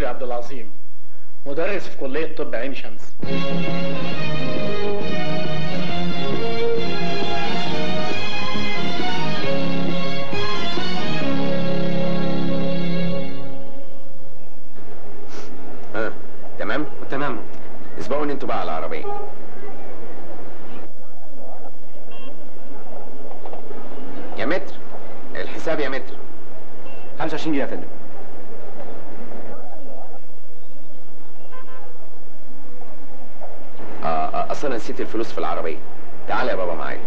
عبد العظيم مدرس في كلية طب عين شمس ها تمام تمام اسبقوني انتوا بقى على العربيه يا متر الحساب يا متر 25 جنيه يا فندم آه آه اصل انا نسيت الفلوس في العربيه تعال يا بابا معايا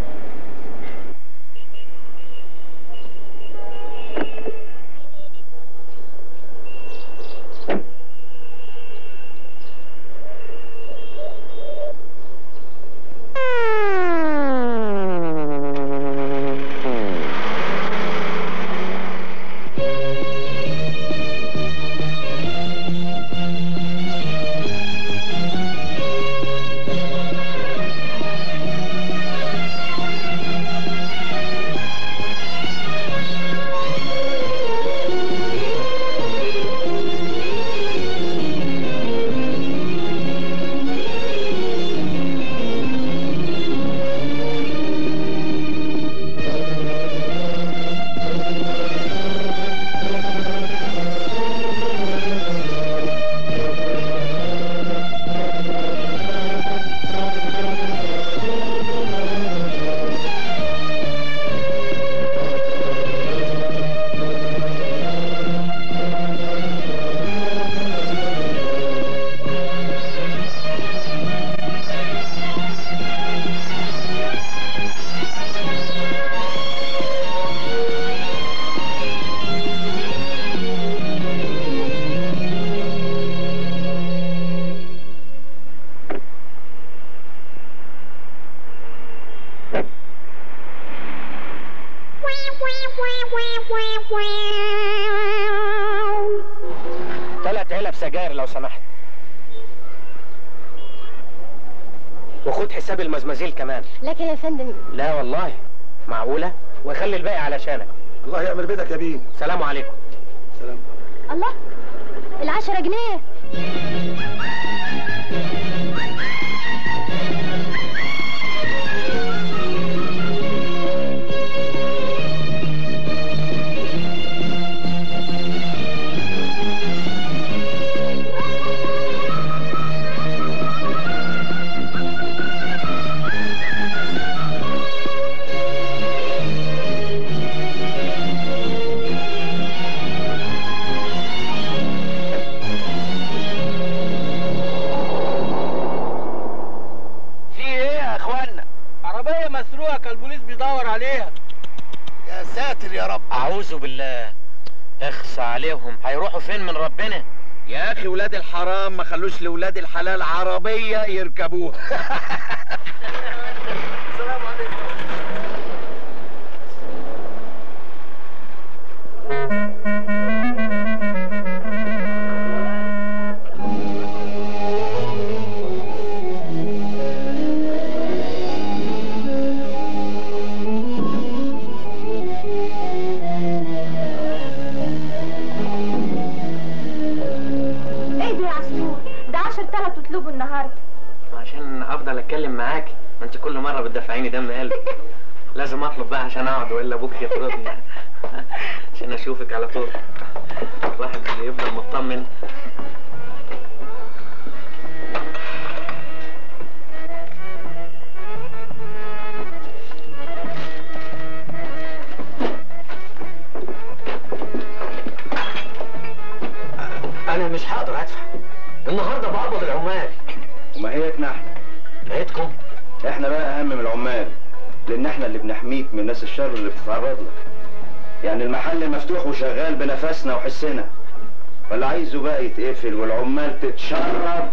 ثلاث علب سجاير لو سمحت وخد حساب المزمزيل كمان لكن يا فندم لا والله معقولة وخلي الباقي علشانك الله يعمل بيتك يا بيه سلام عليكم سلام الله العشرة جنيه في ايه يا اخوانا عربية مسروقة كان البوليس بيدور عليها يا ساتر يا رب اعوذ بالله اخصى عليهم هيروحوا فين من ربنا يا اخي ولاد الحرام ما خلوش لولاد الحلال عربيه يركبوها ايه ده يا عصفور ده عشر تلات اطلبوا النهارده عشان افضل اتكلم معاكي ما انت كل مرة بتدفعيني دم قلبك لازم اطلب بقى عشان اقعد والا ابوك يطردني عشان اشوفك على طول الواحد اللي يفضل مطمن انا مش هقدر ادفع النهارده بقبض العمال وماهيتنا احنا لقيتكم احنا بقى اهم من العمال لان احنا اللي بنحميك من الناس الشر اللي بتتعرض لك يعني المحل مفتوح وشغال بنفسنا وحسنا ولا عايزه بقى يتقفل والعمال تتشرب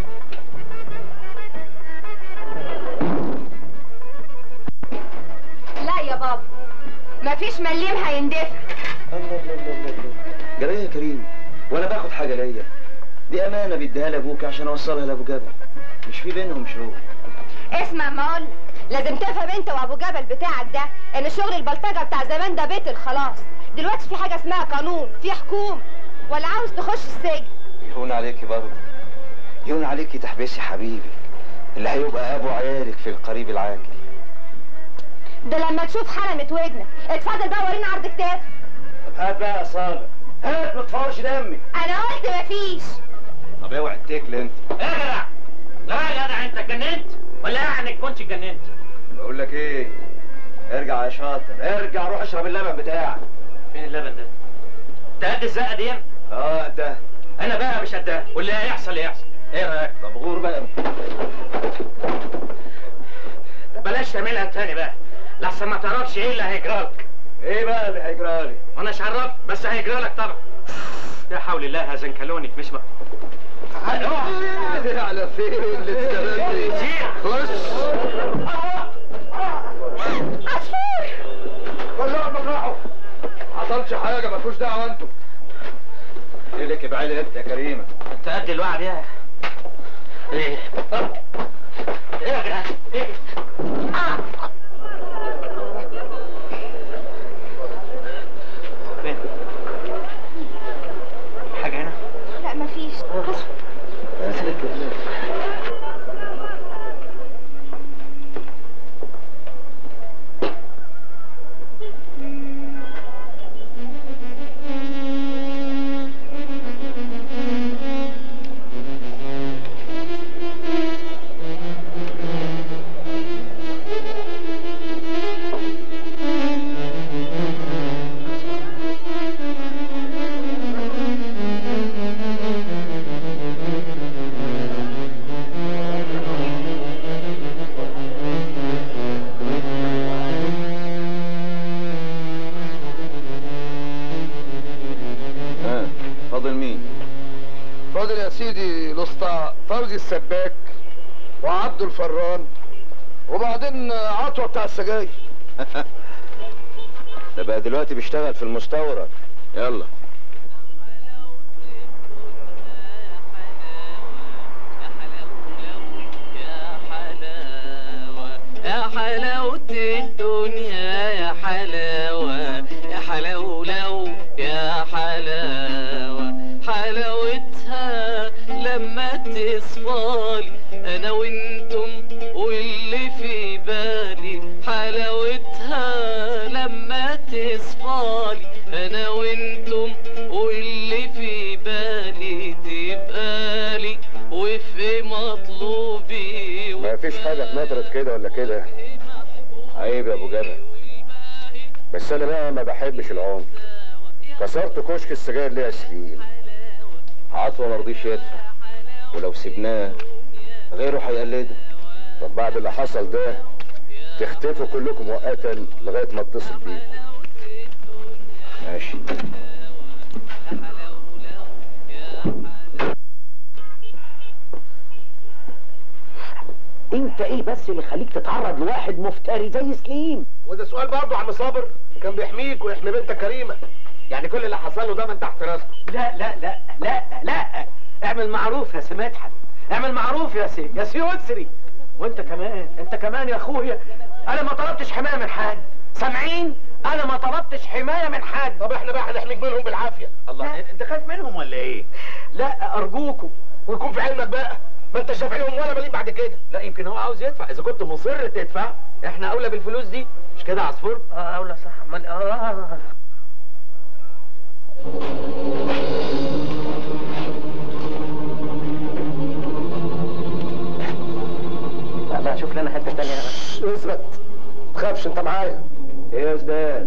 لا يا بابا مفيش مليم هيندفع الله الله الله الله الله جرى يا كريم وانا باخد حاجه ليا دي امانه بيديها لابوك عشان اوصلها لابو جبل مش في بينهم شروط اسمع ما اقول لازم تفهم انت وابو جبل بتاعك ده ان شغل البلطجه بتاع زمان ده بيتل خلاص دلوقتي في حاجه اسمها قانون في حكومه ولا عاوز تخش السجن يهون عليكي برضه يهون عليكي تحبسي حبيبك اللي هيبقى ابو عيالك في القريب العاجل ده لما تشوف حلمة ودنك اتفضل بقى ورينا عرض كتاب طب هات بقى يا صابر هات ما تفورش دمي انا قلت مفيش طب اوعي تكل انت ايه يا جدع لا يا جدع انت اتجننت ولا يعني كنتش اتجننت بقول لك ايه ارجع يا شاطر ارجع روح اشرب اللبن بتاعك فين اللبن ده انت قد الزقه دي اه ده انا بقى مش قدها واللي هيحصل يحصل ايه رايك طب غور بقى بلاش تعملها تاني بقى لحسن ما تعرفش ايه اللي هيجرالك ايه بقى اللي هيجرالي وانا مش عرفت بس هيجرالك طبعا يا حول الله يا زنكلوني مش م... على فين اللي تستغلني كتير خش عصفور كلهم مطرحوا حصلش حاجه مالكوش دعوه انتوا ايه لك بعيد انت يا كريمه انت قد الوعد يا ايه ايه يا جدع ايه فين حاجه هنا لا مفيش عصفور ها فاضل مين فاضل يا سيدي الاسطى فوزي السباك وعبده الفران وبعدين عطوه بتاع السجاير ده بقى دلوقتي بيشتغل في المستورد يلا يا حلاوة الدنيا يا حلاوة يا حلاولو يا حلاوة حلاوتها لما تصفالي انا وانتم واللي في بالي حلاوتها لما تصفالي انا وانتم واللي في بالي تبقى لي وفي مطلوبي ما فيش حاجه اتنطرت كده ولا كده عيب يا ابو جبل بس انا بقى ما بحبش العمر كسرت كشك السجاير ليه يا سليم عطوه ما رضيش يدفع ولو سيبناه غيره هيقلده طب بعد اللي حصل ده تختفوا كلكم مؤقتا لغايه ما اتصل بيكم ماشي انت ايه بس اللي خليك تتعرض لواحد مفتري زي سليم وده سؤال برضه عم صابر كان بيحميك ويحمي بنتك كريمه يعني كل اللي حصل له ده من تحت راسك لا لا لا لا لا اعمل معروف يا سي مدحت اعمل معروف يا سي يا سي يسري وانت كمان انت كمان يا اخويا انا ما طلبتش حمايه من حد سامعين انا ما طلبتش حمايه من حد طب احنا بقى هنحميك منهم بالعافيه الله انت خايف منهم ولا ايه لا ارجوكم ويكون في علمك بقى ما انتش دافعينهم ولا مليم بعد كده لا يمكن هو عاوز يدفع اذا كنت مصر تدفع احنا اولى بالفلوس دي مش كده يا عصفور اه اولى صح امال اه لا بقى شوف لنا حته تانية اثبت ما تخافش انت معايا ايه يا استاذ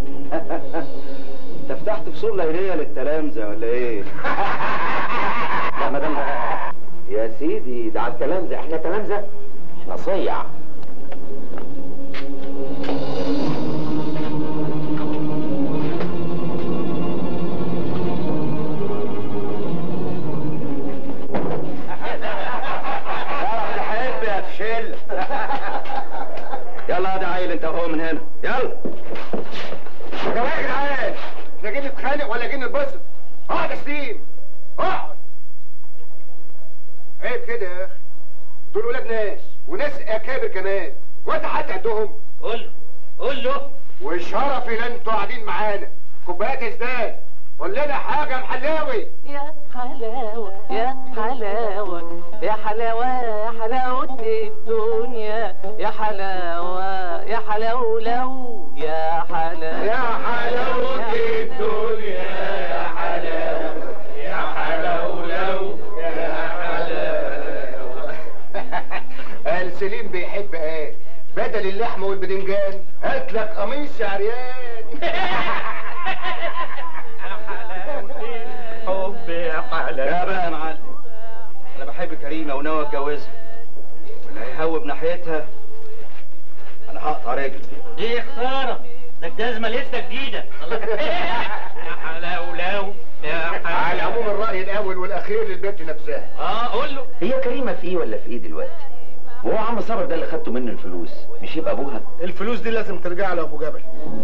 انت فتحت فصول ليليه للتلامذه ولا ايه لا ما دام يا سيدي ده على التلامذه احنا تلامذه احنا صيع تعرف تحب يا فشل يلا يا ده عيل انت وهو من هنا يلا يا جماعه يا جدعان احنا جايين نتخانق ولا جايين نتبسط اقعد يا سليم اقعد عيب كده يا اخي دول ولاد ناس وناس اكابر كمان وانت حتى قدهم قول له قول له والشرف اللي انتوا قاعدين معانا كوبايات ازداد قول لنا حاجه يا محلاوي يا حلاوة يا حلاوة يا حلاوة يا حلاوة الدنيا يا حلاوة يا حلاوة لو يا حلاوة يا حلاوة الدنيا يا حلاوة يا حلاوة لو يا حلاوة قال سليم بيحب ايه بدل اللحمة والبدنجان هات لك قميص يا عريان حب يا حلاوة لا بقى يا معلم انا بحب كريمه وناوي اتجوزها واللي هيهوب ناحيتها انا هقطع رجلي دي خسارة ده الجزمة لسه جديدة يا حلاولو يا على العموم الرأي الأول والأخير للبنت نفسها اه قول له هي كريمه في ايه ولا في ايه دلوقتي وهو عم صابر ده اللي خدته منه الفلوس مش يبقى ابوها الفلوس دي لازم ترجع لأبو جبل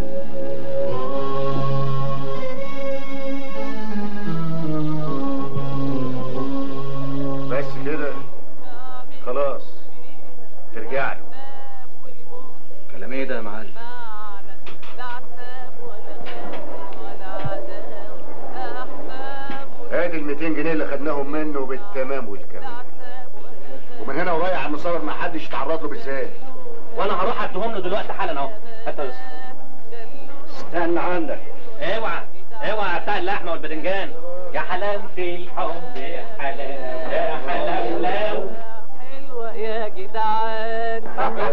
بس كده خلاص ترجع له كلام ايه ده يا معلم ادي ال 200 جنيه اللي خدناهم منه بالتمام والكمال ومن هنا ورايح عم صابر ما حدش يتعرض له بالذات وانا هروح اديهم له دلوقتي حالا اهو هات يا يوسف استنى عندك اوعى اوعى بتاع اللحمه والبدنجان يا حلاوة الحب يا حلاوة يا حلاولو حلوة يا جدعان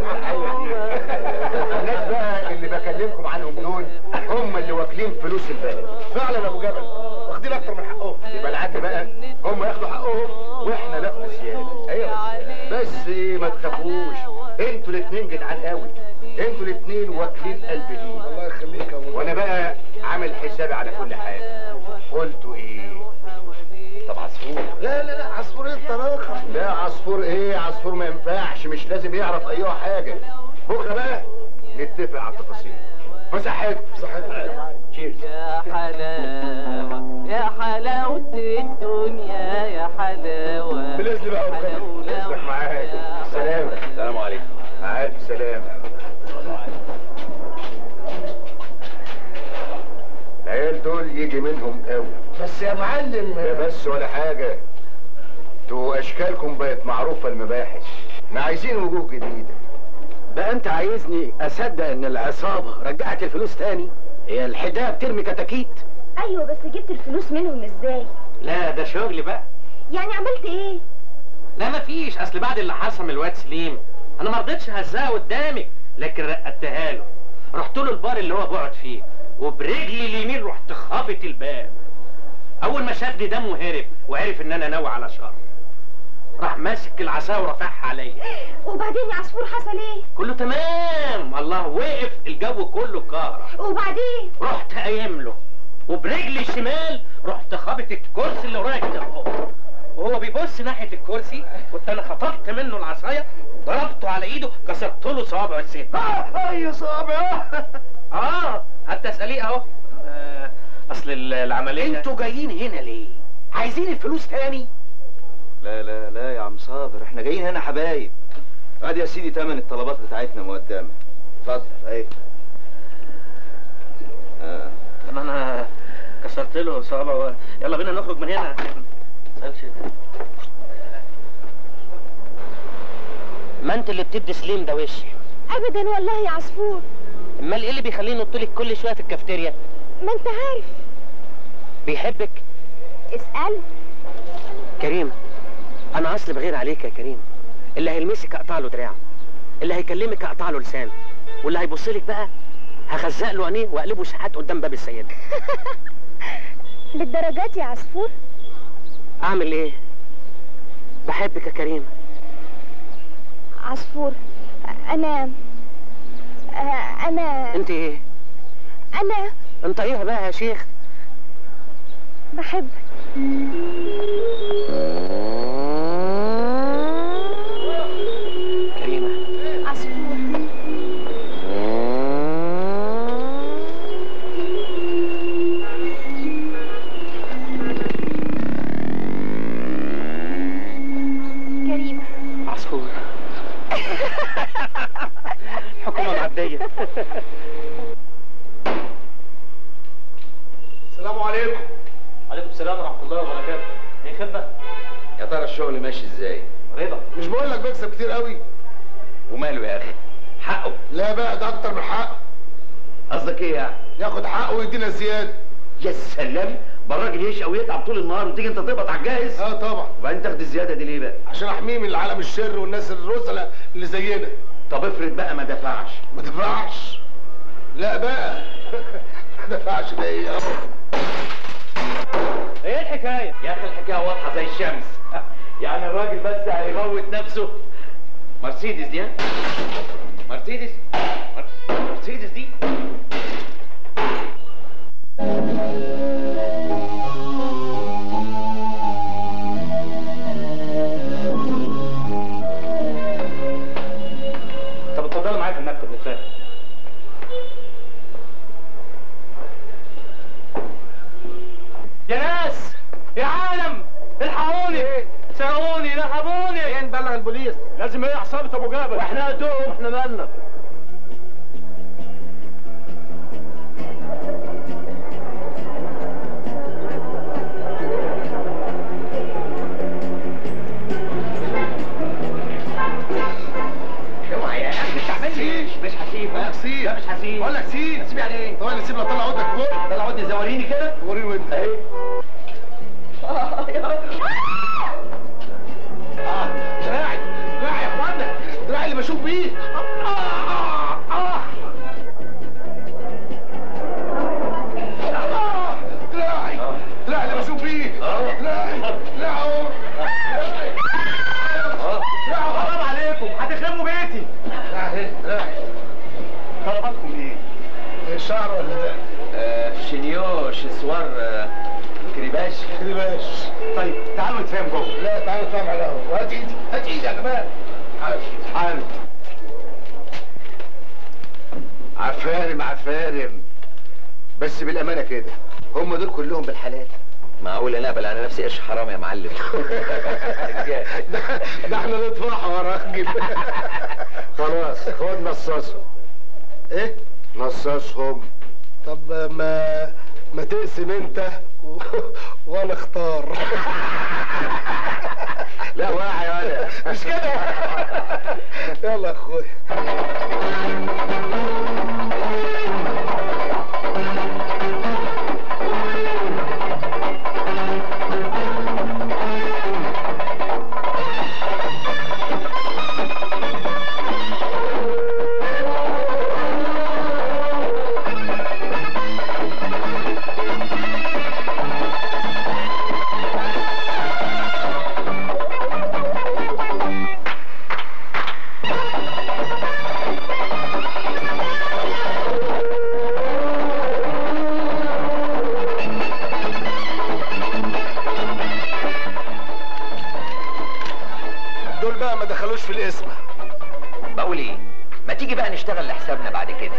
الناس بقى اللي بكلمكم عنهم دول هم اللي واكلين فلوس البلد فعلا يا ابو جبل واخدين اكتر من حقهم يبقى العدل بقى هم ياخدوا حقهم واحنا ناخد زياده ايوه بس ما تخافوش انتوا الاثنين جدعان قوي انتوا الاثنين واكلين قلب دين الله يخليك يا وانا بقى عامل حسابي على كل حاجه قلتوا ايه طب عصفور لا لا لا عصفور ايه الطراخه لا عصفور ايه عصفور ما ينفعش مش لازم يعرف ايها حاجه بكره بقى نتفق على التفاصيل فصحتكم صحتكم تشيرز يا حلاوة يا حلاوة الدنيا يا حلاوة بالاذن بقى ربنا يسلمك معاك سلام السلام عليكم مع الف سلامه العيال دول يجي منهم قوي بس يا معلم لا بس ولا حاجه انتوا اشكالكم بقت معروفه المباحث احنا عايزين وجوه جديده بقى انت عايزني اصدق ان العصابة رجعت الفلوس تاني هي الحداية بترمي كتاكيت ايوه بس جبت الفلوس منهم ازاي لا ده شغل بقى يعني عملت ايه لا مفيش اصل بعد اللي حصل من الواد سليم انا ما رضيتش هزها قدامك لكن رقدتها له رحت له البار اللي هو بقعد فيه وبرجلي اليمين رحت خابط الباب اول ما شافني دمه هرب وعرف ان انا ناوي على شر راح ماسك العصا ورفعها عليا وبعدين يا عصفور حصل ايه كله تمام الله وقف الجو كله كهرب وبعدين رحت قايم له وبرجلي الشمال رحت خابط الكرسي اللي ورايا كده اهو وهو بيبص ناحيه الكرسي كنت انا خطفت منه العصايه ضربته على ايده كسرت له صوابع الست اي صابع اه حتى اساليه اهو آه، اصل ال- العمليه انتوا جايين هنا ليه عايزين الفلوس تاني لا لا لا يا عم صابر احنا جايين هنا حبايب ادي يا سيدي تمن الطلبات بتاعتنا مقدمه اتفضل اهي آه. طب انا كسرت له صوابع و... يلا بينا نخرج من هنا ما انت اللي بتدي سليم ده وش ابدا والله يا عصفور امال ايه اللي بيخليه ينط لك كل شويه في الكافتيريا ما انت عارف بيحبك اسال كريم انا اصل بغير عليك يا كريم اللي هيلمسك اقطع له دراعه اللي هيكلمك اقطع له لسانه واللي هيبص لك بقى هخزق له عينيه واقلبه شحات قدام باب السيده للدرجات يا عصفور اعمل ايه بحبك يا كريم عصفور انا آه، انا انت ايه انا انت ايه بقى يا شيخ بحبك كريمه عصفور كريمة عصفور حكومه معديه السلام السلام عليكم عليكم السلام ورحمه الله وبركاته ايه خدمه يا ترى الشغل ماشي ازاي رضا مش بقول لك بكسب كتير قوي وماله يا اخي حقه لا بقى ده اكتر من حقه قصدك ايه يعني ياخد حقه ويدينا زياده يا سلام بقى الراجل يشقى ويتعب طول النهار وتيجي انت تقبض على الجاهز اه طبعا وبعدين تاخد الزياده دي ليه بقى عشان احميه من العالم الشر والناس الرسله اللي زينا طب افرض بقى ما دفعش ما تدفعش لا بقى ما دفعش ده ايه يا ايه الحكايه يا اخي الحكايه واضحه زي الشمس يعني الراجل بس هيموت نفسه مرسيدس دي ها مرسيدس مر- مرسيدس دي طب اتفضلوا معايا في المكتب نتفاهم يا ناس يا عالم الحقوني سرقوني نهبوني ايه نبلغ البوليس لازم ايه عصابه ابو جابر واحنا قدهم احنا مالنا اوعى يا اخي مش هعمل لي مش هسيب بقول لك سيب لا مش هسيب بقول لك سيب سيب يعني ايه طبعا نسيب لك طلع ودك فوق طلع ودني زوريني كده وريني وانت اهي اه دراعي دراعي يا اخوانا دراعي اللي بشوف بيه آه آه آه. آه، دراعي دراعي اللي بشوف بيه دراعي دراعي اهو دراعي دراعي حرام عليكم هتخربوا بيتي دراعي دراعي طلباتكم ايه إيه، شعر ولا ده؟ آه، شنيو شسوار آه، كريباش كريباش طيب تعالوا نتفاهم جوه لا تعالى نتفاهم على القهوه وهات ايدي هات ايدي يا جماعه عارف تعالوا عفارم عفارم بس بالامانه كده هم دول كلهم بالحلال معقول انا اقبل على نفسي قرش حرام يا معلم ده, ده احنا نطفحها يا راجل خلاص خد نصاصهم ايه نصاصهم طب ما ما تقسم انت و... وانا اختار لا واعي ولا مش كده يلا يا اخويا دول بقى ما دخلوش في الاسم بقول ايه ما تيجي بقى نشتغل لحسابنا بعد كده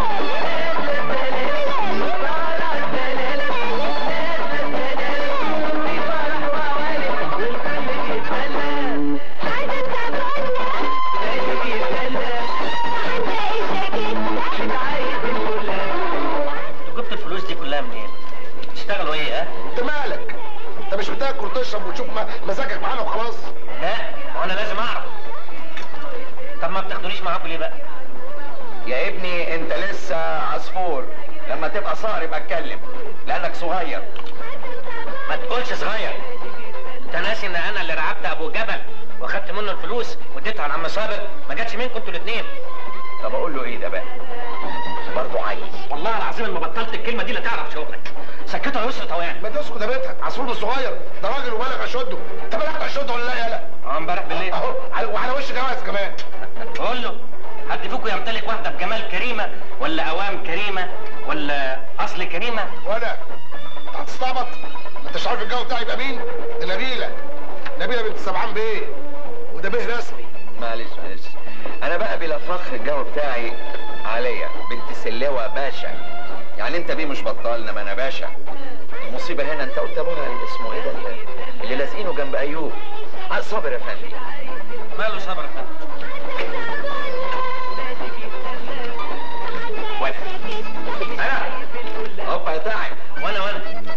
جبت الفلوس دي كلها منين؟ تشتغلوا ايه ها؟ انت مالك انت مش بتاكل وتشرب وتشوف م- مزاجك معانا وخلاص لا وانا لازم اعرف طب ما بتاخدونيش معاكم ليه بقى؟ يا ابني انت لسه عصفور لما تبقى صقر يبقى اتكلم لانك صغير ما تقولش صغير انت ناسي ان انا اللي رعبت ابو جبل واخدت منه الفلوس واديتها لعم صابر ما جاتش منكم انتوا الاثنين طب اقول له ايه ده بقى برضه عايز والله العظيم ما بطلت الكلمه دي لا تعرف شغلك سكته يا يسرا طويان ما تسكت يا بيتك عصفور مش صغير ده راجل وبالغ اشده انت بلغت اشده ولا لا يالا اه امبارح بالليل اهو على- وعلى وش جواز كمان قول له حد فيكم يمتلك واحده بجمال كريمه ولا اوام كريمه ولا اصل كريمه وانا انت هتستعبط ما انتش عارف الجو بتاعي يبقى مين ده نبيله نبيله بنت سبعان بيه وده بيه رسمي معلش معلش انا بقى بلا فخر الجو بتاعي عليا بنت سلوى باشا يعني انت بيه مش بطال انما انا باشا المصيبه هنا انت قلت ابوها اللي اسمه ايه ده اللي- اللي لازقينه جنب ايوب آه، صابر يا فندم ماله صبر يا فندم وانا انا هوبا يا تعب وانا وانا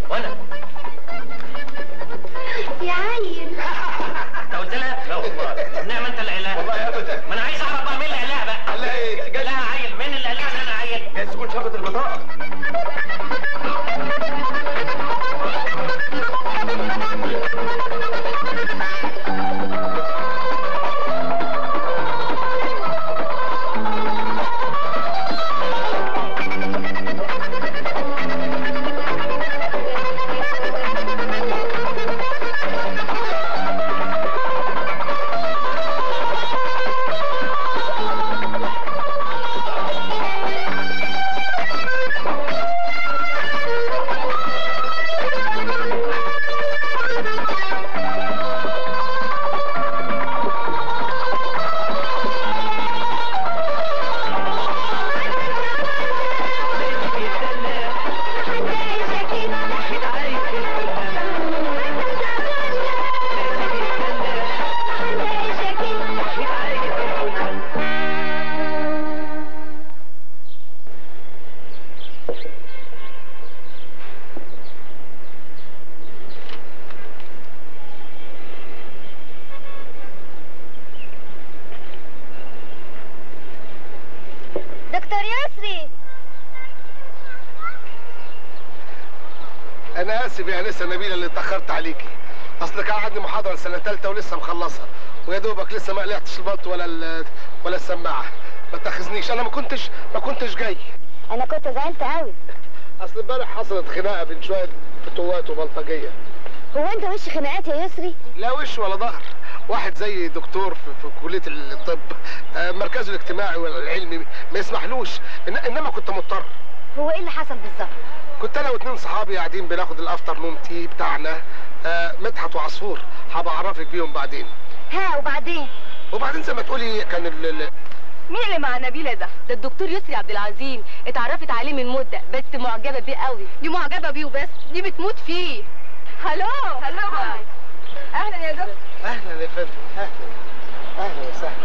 انا اسف يا انسه نبيله اللي اتاخرت عليكي اصل كان عندي محاضره سنه ثالثه ولسه مخلصها ويا دوبك لسه ما قلعتش البلط ولا ال- ولا السماعه ما تاخذنيش انا ما كنتش ما كنتش جاي انا كنت زعلت قوي اصل امبارح حصلت خناقه بين شويه فتوات وبلطجيه هو انت وش خناقات يا يسري لا وش ولا ظهر واحد زي دكتور في, في كليه الطب آه، مركزه الاجتماعي والعلمي ما يسمحلوش إن انما كنت مضطر هو ايه اللي حصل بالظبط كنت انا واتنين صحابي قاعدين بناخد الافتر نوم تي بتاعنا آه، مدحت وعصفور هبقى اعرفك بيهم بعدين ها وبعدين وبعدين زي ما تقولي كان ال- ال- مين اللي مع نبيلة ده؟ ده الدكتور يسري عبد العظيم اتعرفت عليه من مدة بس معجبة بيه قوي دي معجبة بيه وبس دي بتموت فيه هلو هلو هاي اهلا يا دكتور اهلا يا فندم اهلا اهلا وسهلا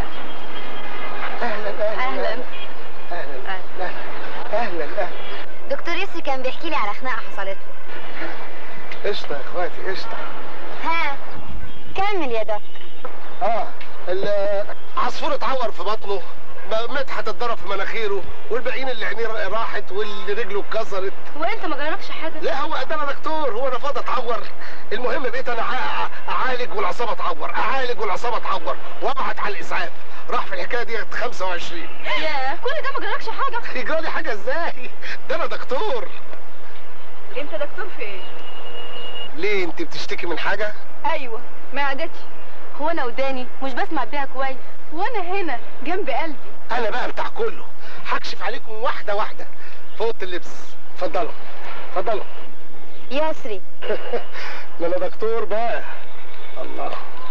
اهلا اهلا اهلا اهلا اهلا اهلا اهلا دكتور يسري كان بيحكي لي على خناقه حصلت له قشطه يا اخواتي قشطه ها كمل يا دكتور اه ال- عصفور اتعور في بطنه ب- مدحت اتضرب في مناخيره والباقيين اللي عينيه راحت واللي رجله اتكسرت هو انت ما جربش حاجة؟ لا هو ده انا دكتور هو انا فاضي اتعور المهم بقيت انا أع- اعالج والعصابه تعور اعالج والعصابه تعور وابعت على الاسعاف راح في الحكايه دي 25 ياه كل ده ما جربش حاجة يجرالي حاجه ازاي ده انا دكتور انت دكتور في ايه؟ ليه انت بتشتكي من حاجه ايوه معدتي هو انا وداني مش بسمع بيها كويس وانا هنا جنب قلبي انا بقى بتاع كله هكشف عليكم واحده واحده في اوضه اللبس اتفضلوا اتفضلوا يسري ده انا دكتور بقى الله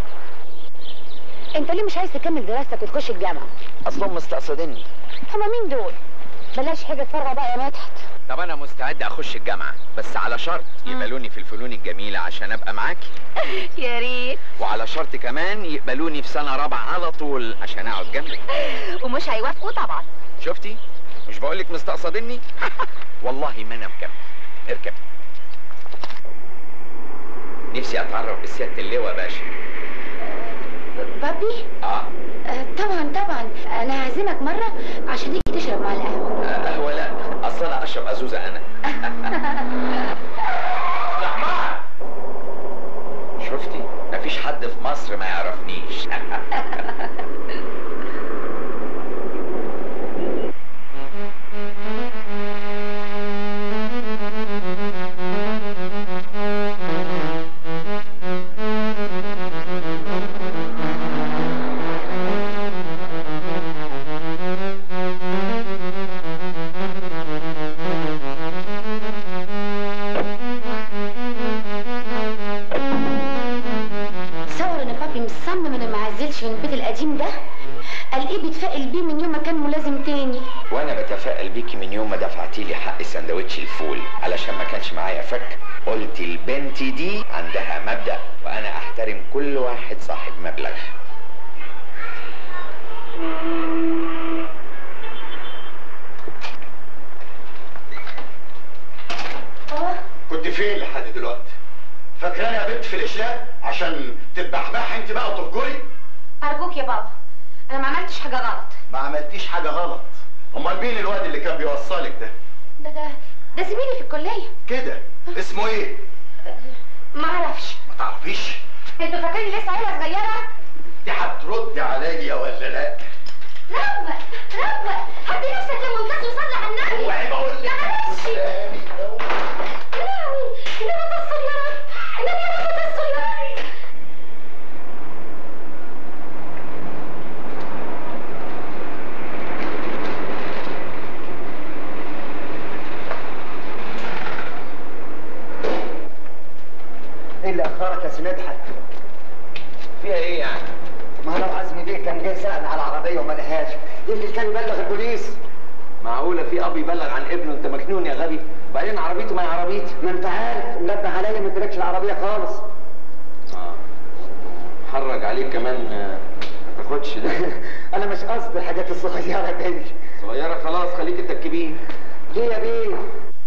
انت ليه مش عايز تكمل دراستك وتخش الجامعه اصلهم مستقصدني هما مين دول بلاش حاجه تفرغ بقى يا مدحت طب انا مستعد اخش الجامعه بس على شرط يقبلوني في الفنون الجميله عشان ابقى معاكي يا ريت وعلى شرط كمان يقبلوني في سنه رابعه على طول عشان اقعد جنبك ومش هيوافقوا طبعا شفتي مش بقولك مستقصدني والله ما انا مكمل اركب نفسي اتعرف بسياده اللواء باشا بابي اه آه طبعا طبعا انا هعزمك مره عشان تيجي تشرب مع القهوه آه، قهوه لا اصل انا اشرب ازوزه انا شفتي مفيش حد في مصر ما يعرفنيش تصور ان بابي مصمم انه ما يعزلش من البيت القديم ده قال ايه بيتفائل بيه من يوم ما كان ملازم تاني وانا بتفائل بيكي من يوم ما دفعتي لي حق سندوتش الفول علشان ما كانش معايا فك قلت البنت دي عندها مبدأ وانا احترم كل واحد صاحب مبلغ كنت فين لحد دلوقتي؟ فاكراني يا بنت في الاشياء عشان تتبحبحي انت بقى وتفجري؟ ارجوك يا بابا انا ما عملتش حاجه غلط ما عملتيش حاجه غلط. امال مين الواد اللي كان بيوصلك ده؟ ده ده ده زميلي في الكليه كده اسمه ايه؟ ما اعرفش ما تعرفيش؟ انتوا فاكريني لسه عيله صغيره انت هتردي عليا ولا لا؟ روق روق هدي نفسك يا ممتاز وصلي على النبي اوعي بقول لك معلش يا لهوي النبي الصغيره النبي يا الصغيره ايه اللي اخرك يا سي مدحت؟ فيها ايه يعني ما لو عزمي بيه كان جاي سأل على العربيه وما لقاهاش يمكن كان يبلغ البوليس معقولة في أب يبلغ عن ابنه أنت مجنون يا غبي بعدين عربيته ما هي عربيتي ما انت عارف منبه عليا ما ادركش العربيه خالص اه حرج عليك كمان آه، ما تاخدش ده انا مش قصدي الحاجات الصغيره دي صغيرة خلاص خليك انت الكبير ليه يا بيه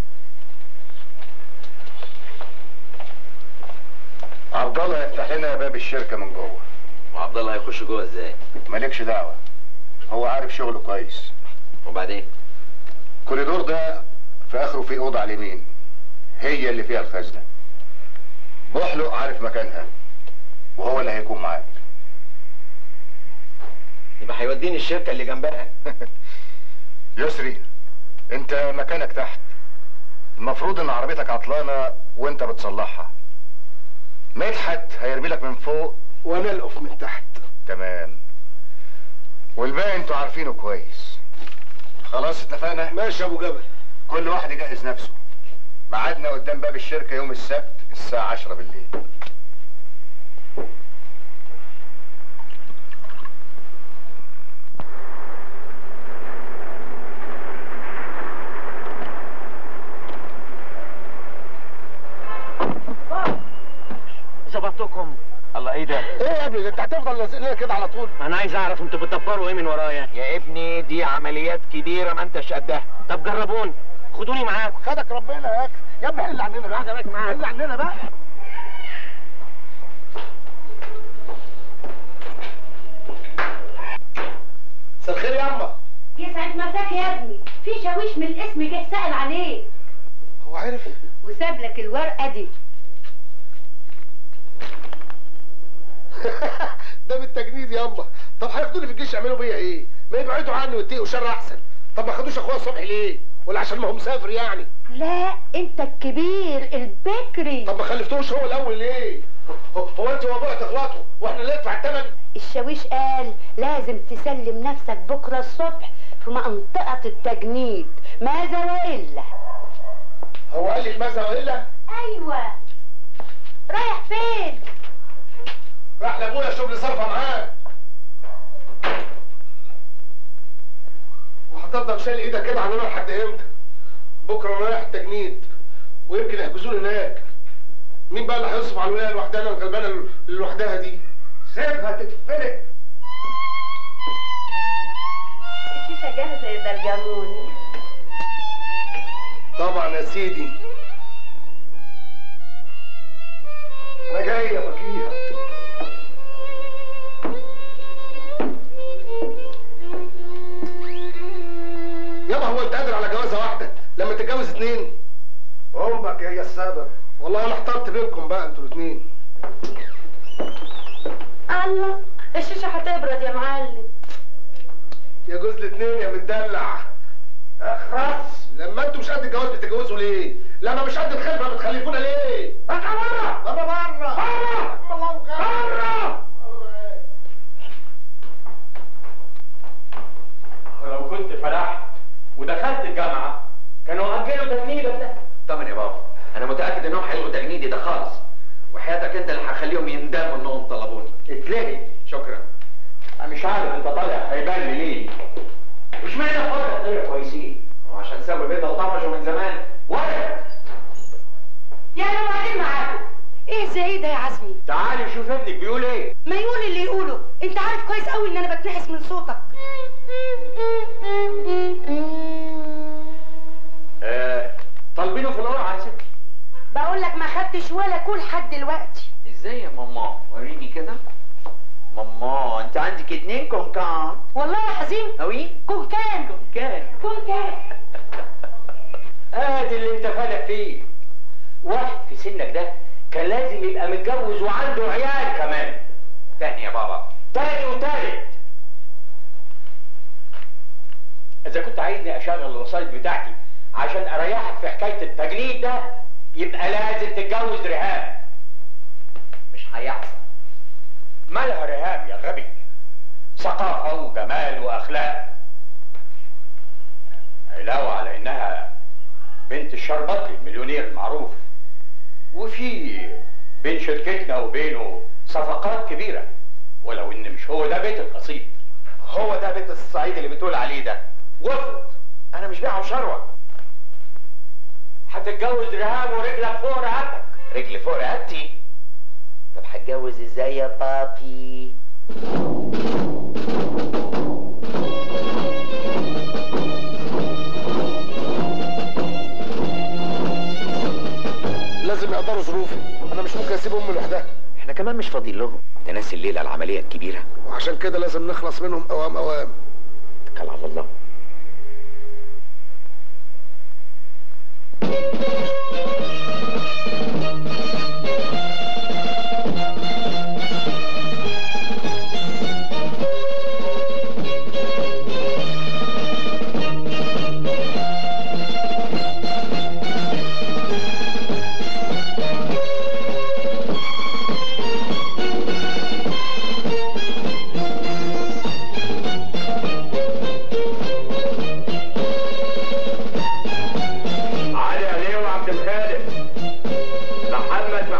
عبد الله يفتح لنا باب الشركه من جوه وعبد الله هيخش جوه ازاي مالكش دعوه هو عارف شغله كويس وبعدين الكوريدور ده في اخره في اوضه على اليمين هي اللي فيها الخزنة بحلق عارف مكانها وهو اللي هيكون معاك يبقى هيوديني الشركه اللي جنبها يسري انت مكانك تحت المفروض ان عربيتك عطلانة وانت بتصلحها مدحت هيرمي لك من فوق وانا القف من تحت تمام والباقي انتوا عارفينه كويس خلاص اتفقنا ماشي يا ابو جبل كل واحد يجهز نفسه ميعادنا قدام باب الشركة يوم السبت الساعة 10 بالليل ظبطتكم الله ايه ده؟ ايه يا ابني ده انت هتفضل لازق لنا كده على طول انا عايز اعرف انتوا بتدبروا ايه من ورايا يا ابني دي عمليات كبيره ما انتش قدها طب جربوني خدوني معاكم خدك ربنا يا اخي يا ابني حل عننا بقى خدك معاك. حل عننا بقى مساء الخير يا اما يسعد مساك يا ابني في شاويش من الاسم جه سأل عليك هو عارف وساب لك الورقة دي ده بالتجنيد يا اما طب هياخدوني في الجيش يعملوا بيا ايه ما يبعدوا عني ويتقوا شر احسن طب ما خدوش اخويا صبحي ليه ولا عشان ما هو مسافر يعني لا انت الكبير البكري طب ما خلفتوش هو الاول ليه هو- هو انت وابويا تغلطوا واحنا اللي ندفع الثمن الشاويش قال لازم تسلم نفسك بكرة الصبح في منطقة التجنيد ماذا وإلا هو قال لك ماذا والا أيوة رايح فين راح لابويا شغل صرفه معاه وهتفضل شايل ايدك كده على النار لحد امتى بكره انا رايح التجنيد ويمكن يحجزوني هناك مين بقى اللي هيصرف على الولايه لوحدها الغلبانه اللي لوحدها دي سيبها تتفرق الشيشة جاهزة يا بلجموني طبعا يا سيدي انا جاي يا بكيها يابا هو انت قادر على جوازه واحده لما تتجوز اتنين امك هي السبب والله انا احترت بينكم بقى انتوا الاتنين الله الشيشة هتبرد يا معلم يا جوز الاتنين يا متدلع اخرس لما انتوا مش قد الجواز بتتجوزوا ليه؟ لما مش قد الخلفه بتخلفونا ليه؟ اطلع بره بره بره بره بره ولو كنت فلحت ودخلت الجامعة كانوا أجلوا تجنيدك ده طبعا يا بابا انا متاكد انهم هيلغوا تجنيدي ده خالص وحياتك انت اللي هخليهم يندموا انهم طلبوني اتلغي شكرا أنا مش عارف أنت طالع هيبان لمين مش معنى طالع طلع كويسين وعشان سوي بيضه وطفشوا من زمان ولد يعني وبعدين معاكم ايه زي ده يا عزمي تعالي شوف ابنك بيقول ايه ما يقول اللي يقوله انت عارف كويس قوي ان انا بتنحس من صوتك آه طالبينه في القرعة يا ستي بقول لك ما خدتش ولا كل حد دلوقتي ازاي يا ماما وريني كده ماما انت عندك اتنين كونكان والله يا حزين اوي كون كان كان كون كان ادي اللي انت فالح فيه واحد في سنك ده كان لازم يبقى متجوز وعنده عيال كمان تاني يا بابا تاني وتالت اذا كنت عايزني اشغل الوسايط بتاعتي عشان اريحك في حكايه التجنيد ده يبقى لازم تتجوز رهام مش هيحصل مالها رهام يا غبي ثقافة وجمال وأخلاق علاوة على إنها بنت الشربطي المليونير المعروف وفي بين شركتنا وبينه صفقات كبيرة ولو إن مش هو ده بيت القصيد هو ده بيت الصعيد اللي بتقول عليه ده وافرض انا مش بيعه شروه هتتجوز رهام ورجلك فوق رقبتك رجلي فوق رقبتي طب هتجوز ازاي يا بابي لازم يقدروا ظروفي انا مش ممكن اسيب امي لوحدها احنا كمان مش فاضيين لهم ده ناس الليله العمليه الكبيره وعشان كده لازم نخلص منهم اوام اوام اتكل على الله Thank you.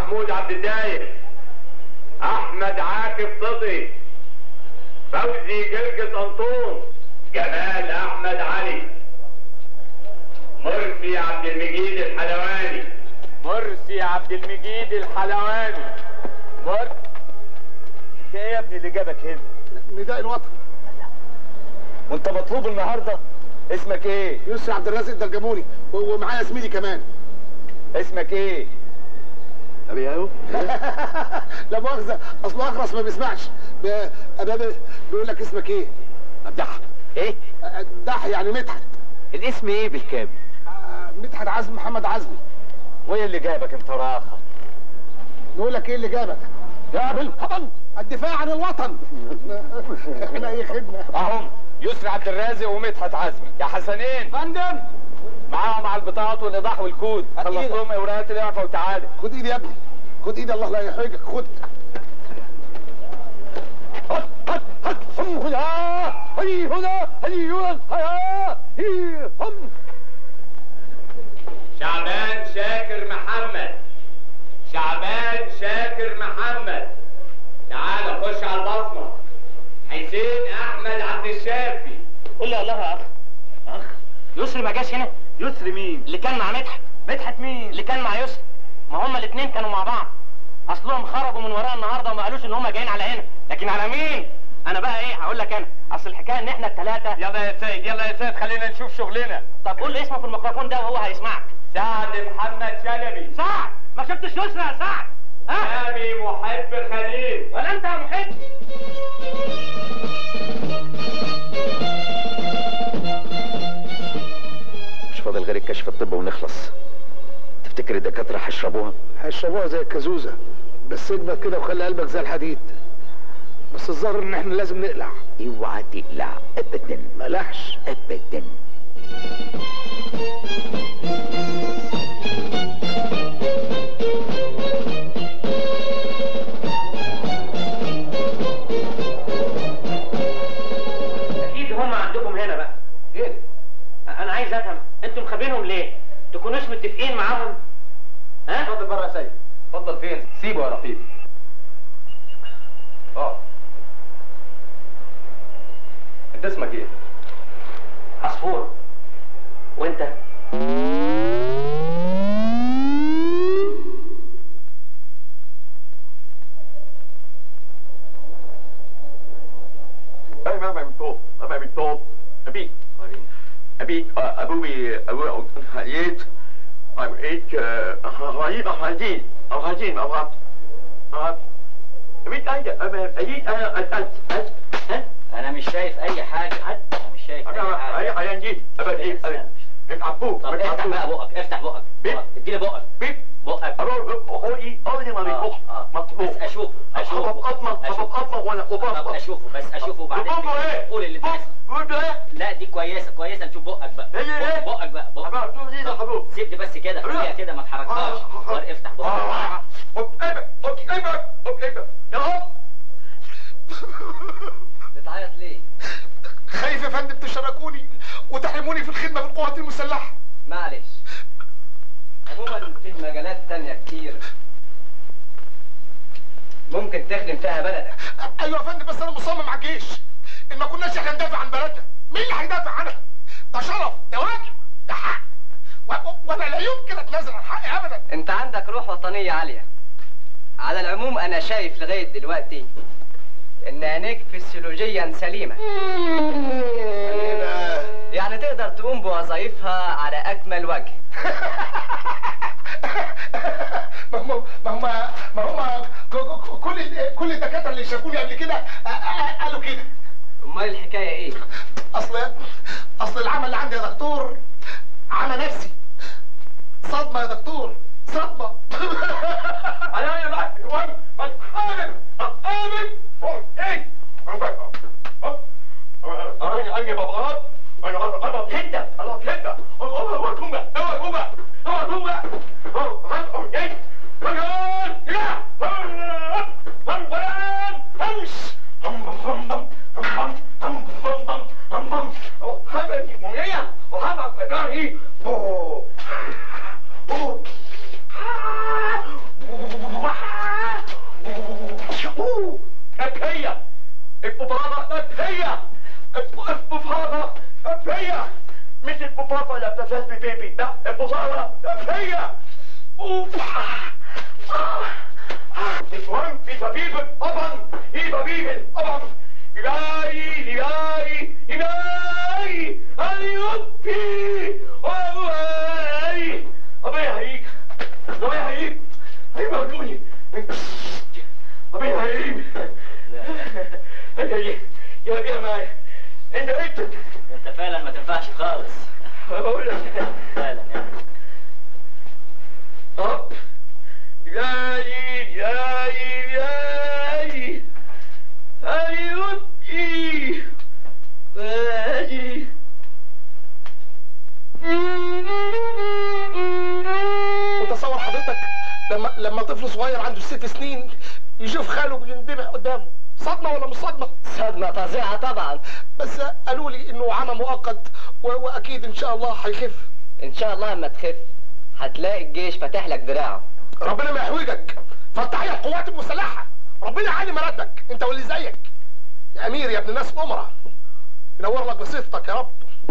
محمود عبد الدايق احمد عاكف صدي فوزي جرجس انطون جمال احمد علي مرسي عبد المجيد الحلواني مرسي عبد المجيد الحلواني مر انت ايه يا ابني اللي جابك هنا نداء الوطن وانت مطلوب النهارده اسمك ايه يسري عبد الرازق الدرجموني و- ومعايا زميلي كمان اسمك ايه ابي اهو لا مؤاخذه اصله اخرس ما بيسمعش ب- أبابا بيقول لك اسمك ايه؟ مدح ايه دح يعني مدحت الاسم ايه بالكامل آه، مدحت عزمي محمد عزمي وايه اللي جابك انت راخه نقول لك ايه اللي جابك؟ يا بالهبل الدفاع عن الوطن احنا ايه خدمه اهم يسري عبد الرازق ومدحت عزمي يا حسنين فندم معاهم على البطاقات والايضاح والكود هات خلص إيدك. لهم اوراقات الاعفاء وتعالى خد ايدي يا ابني خد ايدي الله لا يحرجك خد هات هات هات هم هنا هني هنا هني هنا هيا هي هم شعبان شاكر محمد شعبان شاكر محمد تعال خش على البصمه حسين احمد عبد الشافي قول لي الله يا اخ اخ يسري ما جاش هنا يسري مين اللي كان مع مدحت مدحت مين اللي كان مع يسري ما هما الاثنين كانوا مع بعض اصلهم خرجوا من ورايا النهارده وما قالوش ان هما جايين على هنا لكن على مين انا بقى ايه هقول لك انا اصل الحكايه ان احنا الثلاثه يلا يا سيد يلا يا سيد خلينا نشوف شغلنا طب قول لي اسمه في الميكروفون ده وهو هيسمعك سعد محمد شلبي سعد ما شفتش يسري يا سعد ها سامي محب الخليل ولا انت يا محب مش فاضل غير الكشف الطبي ونخلص تفتكر الدكاتره هيشربوها هيشربوها زي الكازوزه بس اجمد كده وخلي قلبك زي الحديد بس الظاهر ان احنا لازم نقلع اوعى تقلع ابدا ملحش ابدا اكيد هم عندكم هنا بقى ايه انا عايز افهم انتوا مخبينهم ليه تكونوش متفقين معاهم ها اتفضل بره يا سيد اتفضل فين سيبه يا رقيب اه انت اسمك ايه عصفور وانت Hey, ma m'aime pas. Ma m'aime pas. أبي أبي أبوي أبوي حييت حييت غريب غادين غادين أبغى أبي أنا أبي أنا انا مش شايف اي حاجه انا مش شايف اي أنا حاجه أي حيانجي أبدي متعبوك طب افتح بقى متعبوك بقك افتح بقك بقك اديني بقك بيب بقك أقولي أولي ما بيبوك مطبوك بس اشوفه اشوفه أبقى أطمع أبقى أطمع وأنا طب أبقى اشوفه بس اشوفه بعدين بابا إيه؟ قول اللي انت عايزه بابا إيه؟ لا دي كويسه كويسه نشوف بقك بقى هي إيه؟ بقك بقى بقك حبيبي شو زيد يا حبيبي سيبني بس كده خليها كده ما تحركهاش ور افتح بقك أبقى أبقى أبقى يلا بتعيط ليه؟ خايف يا فندم تشاركوني وتحرموني في الخدمه في القوات المسلحه معلش عموما في مجالات تانية كتير ممكن تخدم فيها بلدك ايوه يا فندم بس انا مصمم على الجيش ان ما كناش احنا ندافع عن بلدنا مين اللي هيدافع عنها ده شرف ده واجب ده حق و- و- وانا لا يمكن اتنازل عن حقي ابدا انت عندك روح وطنية عالية على العموم انا شايف لغاية دلوقتي ان عينيك فسيولوجيا سليمة يعني تقدر تقوم بوظائفها على اكمل وجه ما هم ما هم ما هم ك- ك- كل كل الدكاتره اللي شافوني قبل كده آ- آ- قالوا كده امال الحكاية ايه؟ اصل اصل العمل اللي عندي يا دكتور عمى نفسي صدمه يا دكتور صدمه أنا أنا بقى وين أتقابل أتقابل إيه أنا أنا بابا أنا أنا أنا كده أنا كده أنا أنا كومبا أنا كومبا أنا كومبا أنا إيه البفارة فيا مش البفارة اللي بتفاز ببيبي لا البفارة فيا اوف Deswang, wie verbieben, obern, wie verbieben, obern. Ilai, ilai, ilai, ayupi, ay, أبي هيك أبي هيك هيك مهدوني أبي هيك يا يا يا معي أنت أنت انت فعلا ما تنفعش خالص أقول لك فعلا يعني أب ياي ياي ياي أيوتي أجي وتصور حضرتك لما لما طفل صغير عنده ست سنين يشوف خاله بيندبح قدامه صدمة ولا مش صدمة؟ صدمة فظيعة طبعا بس قالوا لي انه عمى مؤقت و... واكيد ان شاء الله هيخف ان شاء الله اما تخف هتلاقي الجيش فاتح لك دراعه ربنا ما يحوجك فالتحية القوات المسلحة ربنا يعلي مراتبك انت واللي زيك يا امير يا ابن ناس امرة ينور لك بصفتك يا رب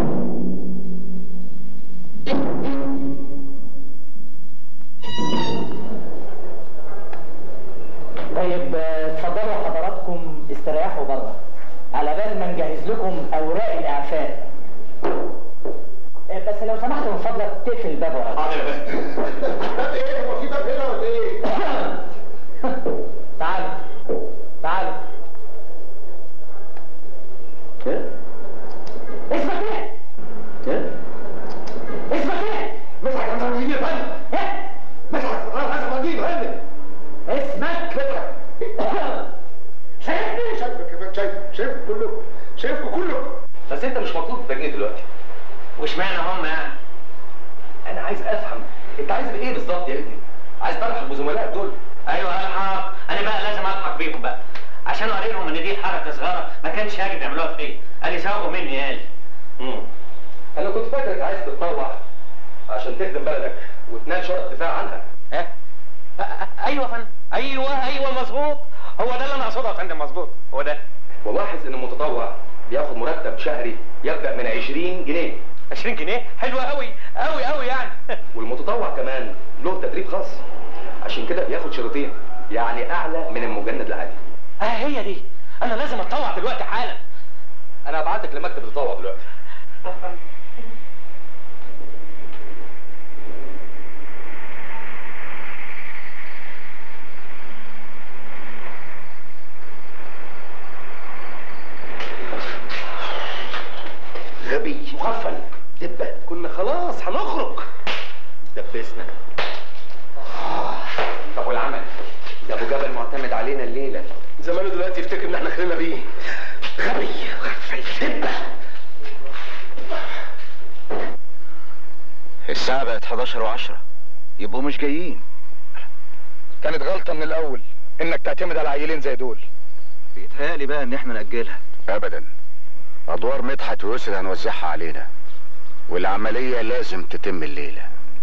طيب آه، اتفضلوا حضراتكم استريحوا بره على بال ما نجهز لكم اوراق الاعفاء آه، بس لو سمحت من فضلك تقفل الباب وراك حاضر يا باب ايه هو في باب هنا ولا ايه؟ تعالوا تعالوا ايه؟ اسمك ايه؟ ايه؟ اسمك ايه؟ مدحت حسن الدين يا فندم ايه؟ مدحت حسن الدين يا فندم اسمك شايفني شايفك يا فندم شايف شايف كله شايفكم كله بس انت مش مطلوب التجنيد دلوقتي واشمعنى هم يعني انا عايز افهم انت عايز بايه بالظبط يا ابني عايز تلحق بزملائك دول ايوه الحق انا بقى لازم الحق بيهم بقى عشان اوري لهم ان دي حركه صغيره ما كانش هاجد يعملوها فيا قال يساووا مني قال امم انا كنت فاكرك عايز تتطوع عشان تخدم بلدك وتنال شرط الدفاع عنها ها أ- أ- ايوه يا فندم ايوه ايوه مظبوط هو ده اللي انا اقصده يا فندم مظبوط هو ده ولاحظ ان المتطوع بياخد مرتب شهري يبدا من 20 جنيه 20 جنيه حلوه قوي قوي قوي يعني والمتطوع كمان له تدريب خاص عشان كده بياخد شريطين يعني اعلى من المجند العادي اه هي دي انا لازم اتطوع دلوقتي حالا انا هبعتك لمكتب التطوع دلوقتي غبي مغفل دبة كنا خلاص هنخرج دبسنا طب والعمل ده ابو جبل معتمد علينا الليله زمانه دلوقتي يفتكر ان احنا خلينا بيه غبي مغفل دبة الساعة بقت 11 و10 يبقوا مش جايين كانت غلطة من الأول إنك تعتمد على عيلين زي دول بيتهيألي بقى إن إحنا نأجلها أبدا أدوار مدحت ويسري هنوزعها علينا والعملية لازم تتم الليلة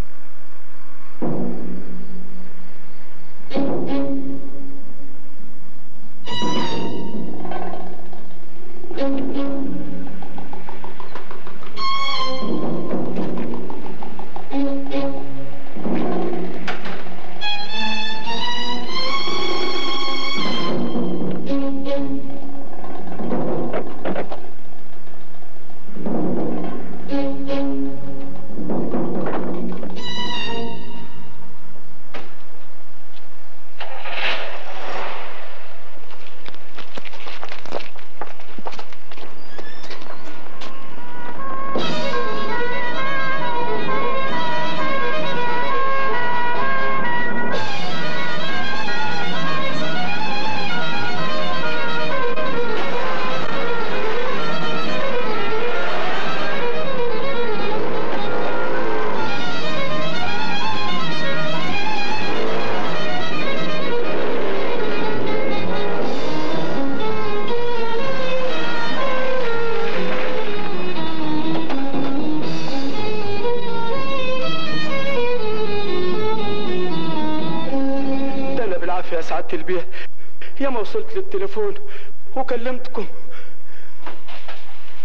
ده انا بالعافيه يا سعاده البيه ياما وصلت للتليفون وكلمتكم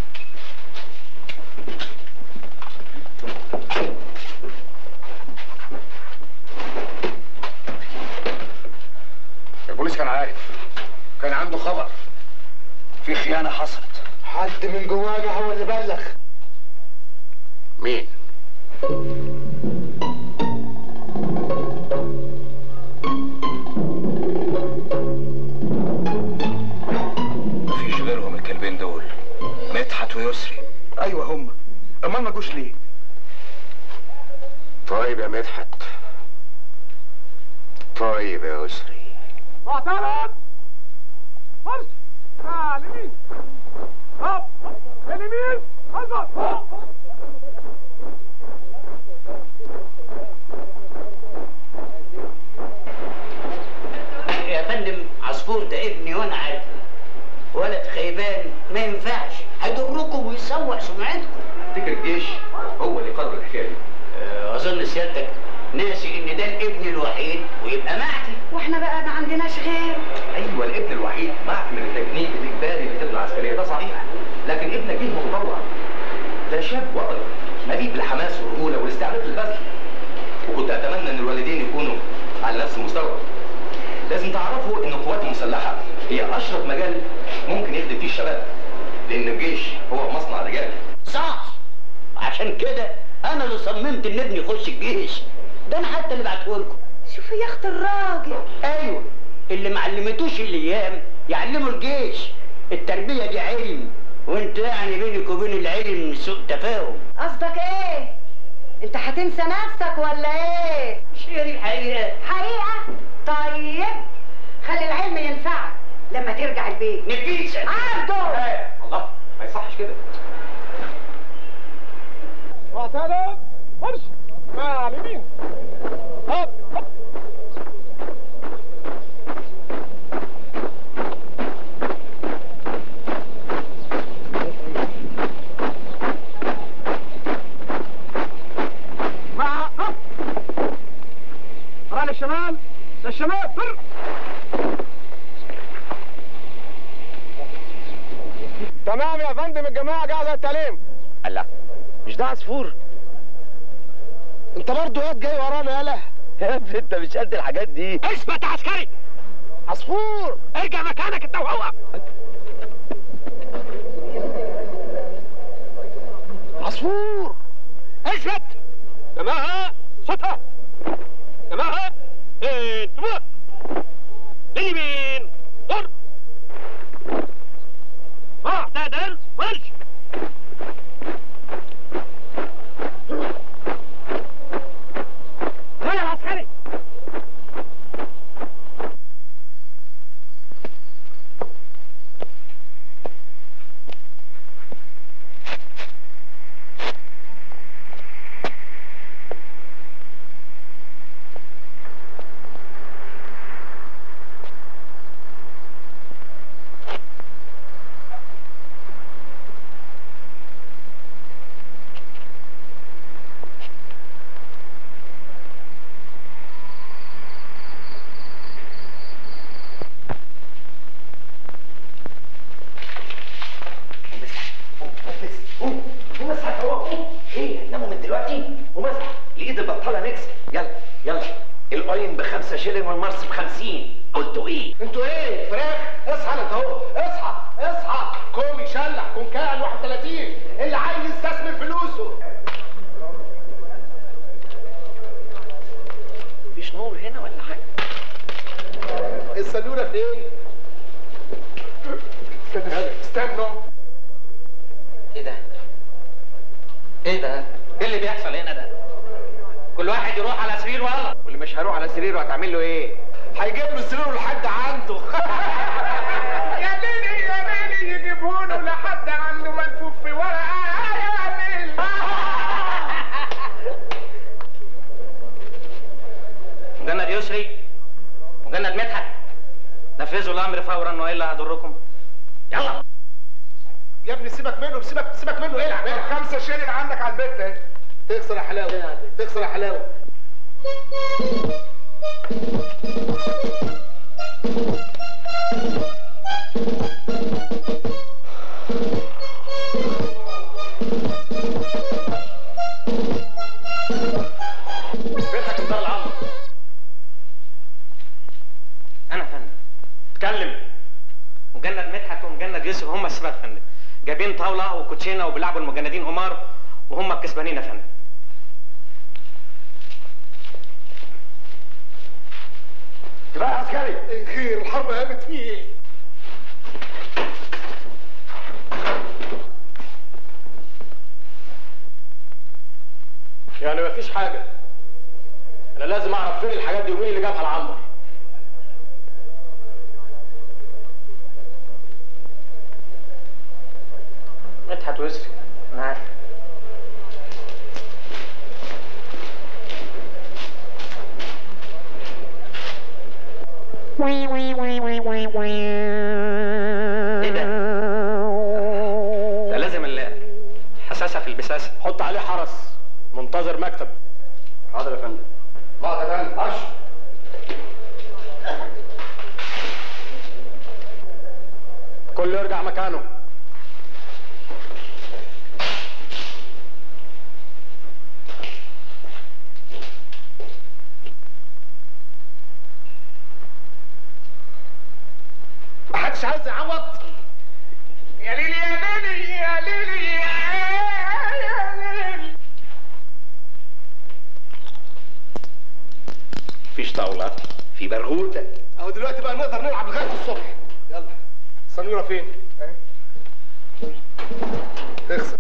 انا عارف كان عنده خبر في خيانه حصلت حد من جوانا هو اللي بلغ مين مفيش غيرهم الكلبين دول مدحت ويسري ايوه هم امال ما جوش ليه طيب يا مدحت طيب يا يسري معترض فرش على اليمين هوب اليمين اضغط يا فندم عصفور ده ابني وانا عارف ولد خيبان ما ينفعش هيضركم ويسوء سمعتكم افتكر الجيش هو اللي قرر الحكايه دي آه، اظن سيادتك ناسي ان ده الابن الوحيد ويبقى معتي واحنا بقى ما عندناش غيره ايوه الابن الوحيد ضعف من التجنيد الاجباري للخدمه العسكريه ده صحيح لكن ابنك جه متطوع ده شاب وطني مليء بالحماس والرجوله والاستعداد للبذل وكنت اتمنى ان الوالدين يكونوا على نفس المستوى لازم تعرفوا ان القوات المسلحه هي اشرف مجال ممكن يخدم فيه الشباب لان الجيش هو مصنع رجال صح عشان كده انا اللي صممت ان ابني يخش الجيش ده انا حتى اللي بعته لكم شوفوا يا اخت الراجل ايوه اللي ما علمتوش الايام يعلموا الجيش التربيه دي علم وانت يعني بينك وبين العلم سوء تفاهم قصدك ايه انت هتنسى نفسك ولا ايه مش هي دي الحقيقه حقيقة طيب خلي العلم ينفعك لما ترجع البيت نفيسه عبده الله ما يصحش كده معترض فرش على اليمين هوب مع هوب راح للشمال للشمال فر تمام يا فندم الجماعه جاهزه للتعليم الله مش ده عصفور انت برضه ياد جاي ورانا يالا يا ابني انت مش قد الحاجات دي اثبت يا عسكري عصفور ارجع مكانك انت وهو عصفور اثبت جماعة صوتها جماعة انتباه لليمين دور معتدل مارش يلا يا عسكري ومسح هو ايه ناموا من دلوقتي ومسح الايد البطاله نكس يلا يلا الاوين بخمسة شيلين والمرس بخمسين قلتوا ايه انتوا ايه فراخ اصحى انت اهو اصحى اصحى كومي شلح كونكان 31 اللي عايز يستثمر فلوسه مفيش نور هنا ولا حاجه السنوره فين استنى استنوا ايه ده؟ ايه ده؟ ايه اللي بيحصل هنا ده؟ كل واحد يروح على سرير والله واللي مش هيروح على سريره هتعمل له ايه هيجيب له سريره لحد عنده يا ليلي يا ليلي يجيبوا له لحد عنده ملفوف في ورقه يا ليلي مجند يسري مجند مدحت نفذوا الامر فورا والا هضركم يلا يا ابني سيبك منه سيبك سيبك منه العب العب خمسه شيلين عندك على البيت اهي تكسر يا حلاوه تكسر يا حلاوه فتحك الدار العظم انا فندم اتكلم مجند مدحت ومجند يوسف هم السبب يا فندم جايبين طاوله وكوتشينه وبيلعبوا المجندين قمار وهم الكسبانين يا فندم كفايه عسكري خير الحرب قامت فيه ايه يعني مفيش حاجة أنا لازم أعرف فين الحاجات دي ومين اللي جابها العنبر مدحت ويسري انا عارف ايه ده؟ ده لازم الحساسه في البساسه حط عليه حرس منتظر مكتب حاضر يا فندم بعد يا فندم عش كله يرجع مكانه محدش عايز يعوض يا ليلي يا ليلي يا ليلي يا ليلي مفيش طاولة في برغوتة اهو دلوقتي بقى نقدر نلعب لغايه الصبح يلا السنيوره فين؟ اهي اغسل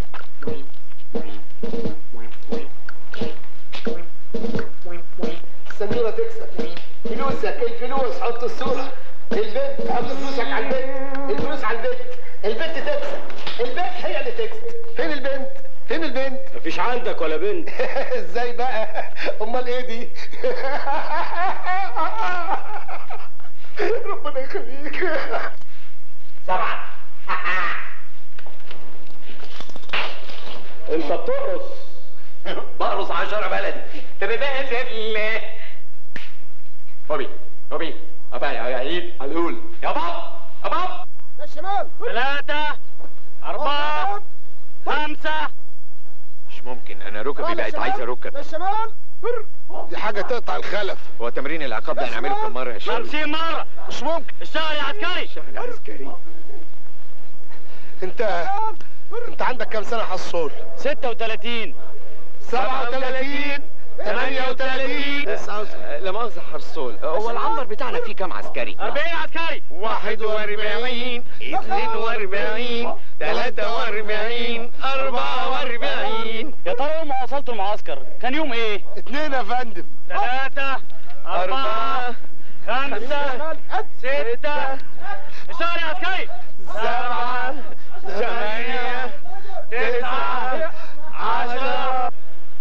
السنيوره تكسب فلوسك الفلوس حط الصوره البنت حط فلوسك على البنت الفلوس على البنت البنت تكسب البنت هي اللي تكسب فين البنت؟ فين البنت؟ مفيش عندك ولا بنت ازاي بقى؟ امال ايه دي؟ ربنا يخليك سبعة انت بتقرص بقرص على شارع بلدي تبقى بوبي بوبي أبا يا عيد علول يا باب يا باب الشمال ثلاثة أربعة خمسة مش ممكن أنا ركبي بقت عايزة ركب الشمال دي حاجة تقطع الخلف هو تمرين العقاب ده هنعمله كم مرة يا شباب؟ خمسين مرة مش ممكن اشتغل يا عسكري عسكري انت انت عندك كام سنة حصول؟ ستة وثلاثين 37 38 لا مؤاخذة حرصول هو العنبر بتاعنا فيه كام عسكري؟ أربعين عسكري 41 42 43 44 يا ترى يوم ما وصلت المعسكر كان يوم ايه؟ اتنين يا فندم ثلاثة أربعة خمسة ستة اشتغل يا عسكري سبعة ثمانية تسعة عشرة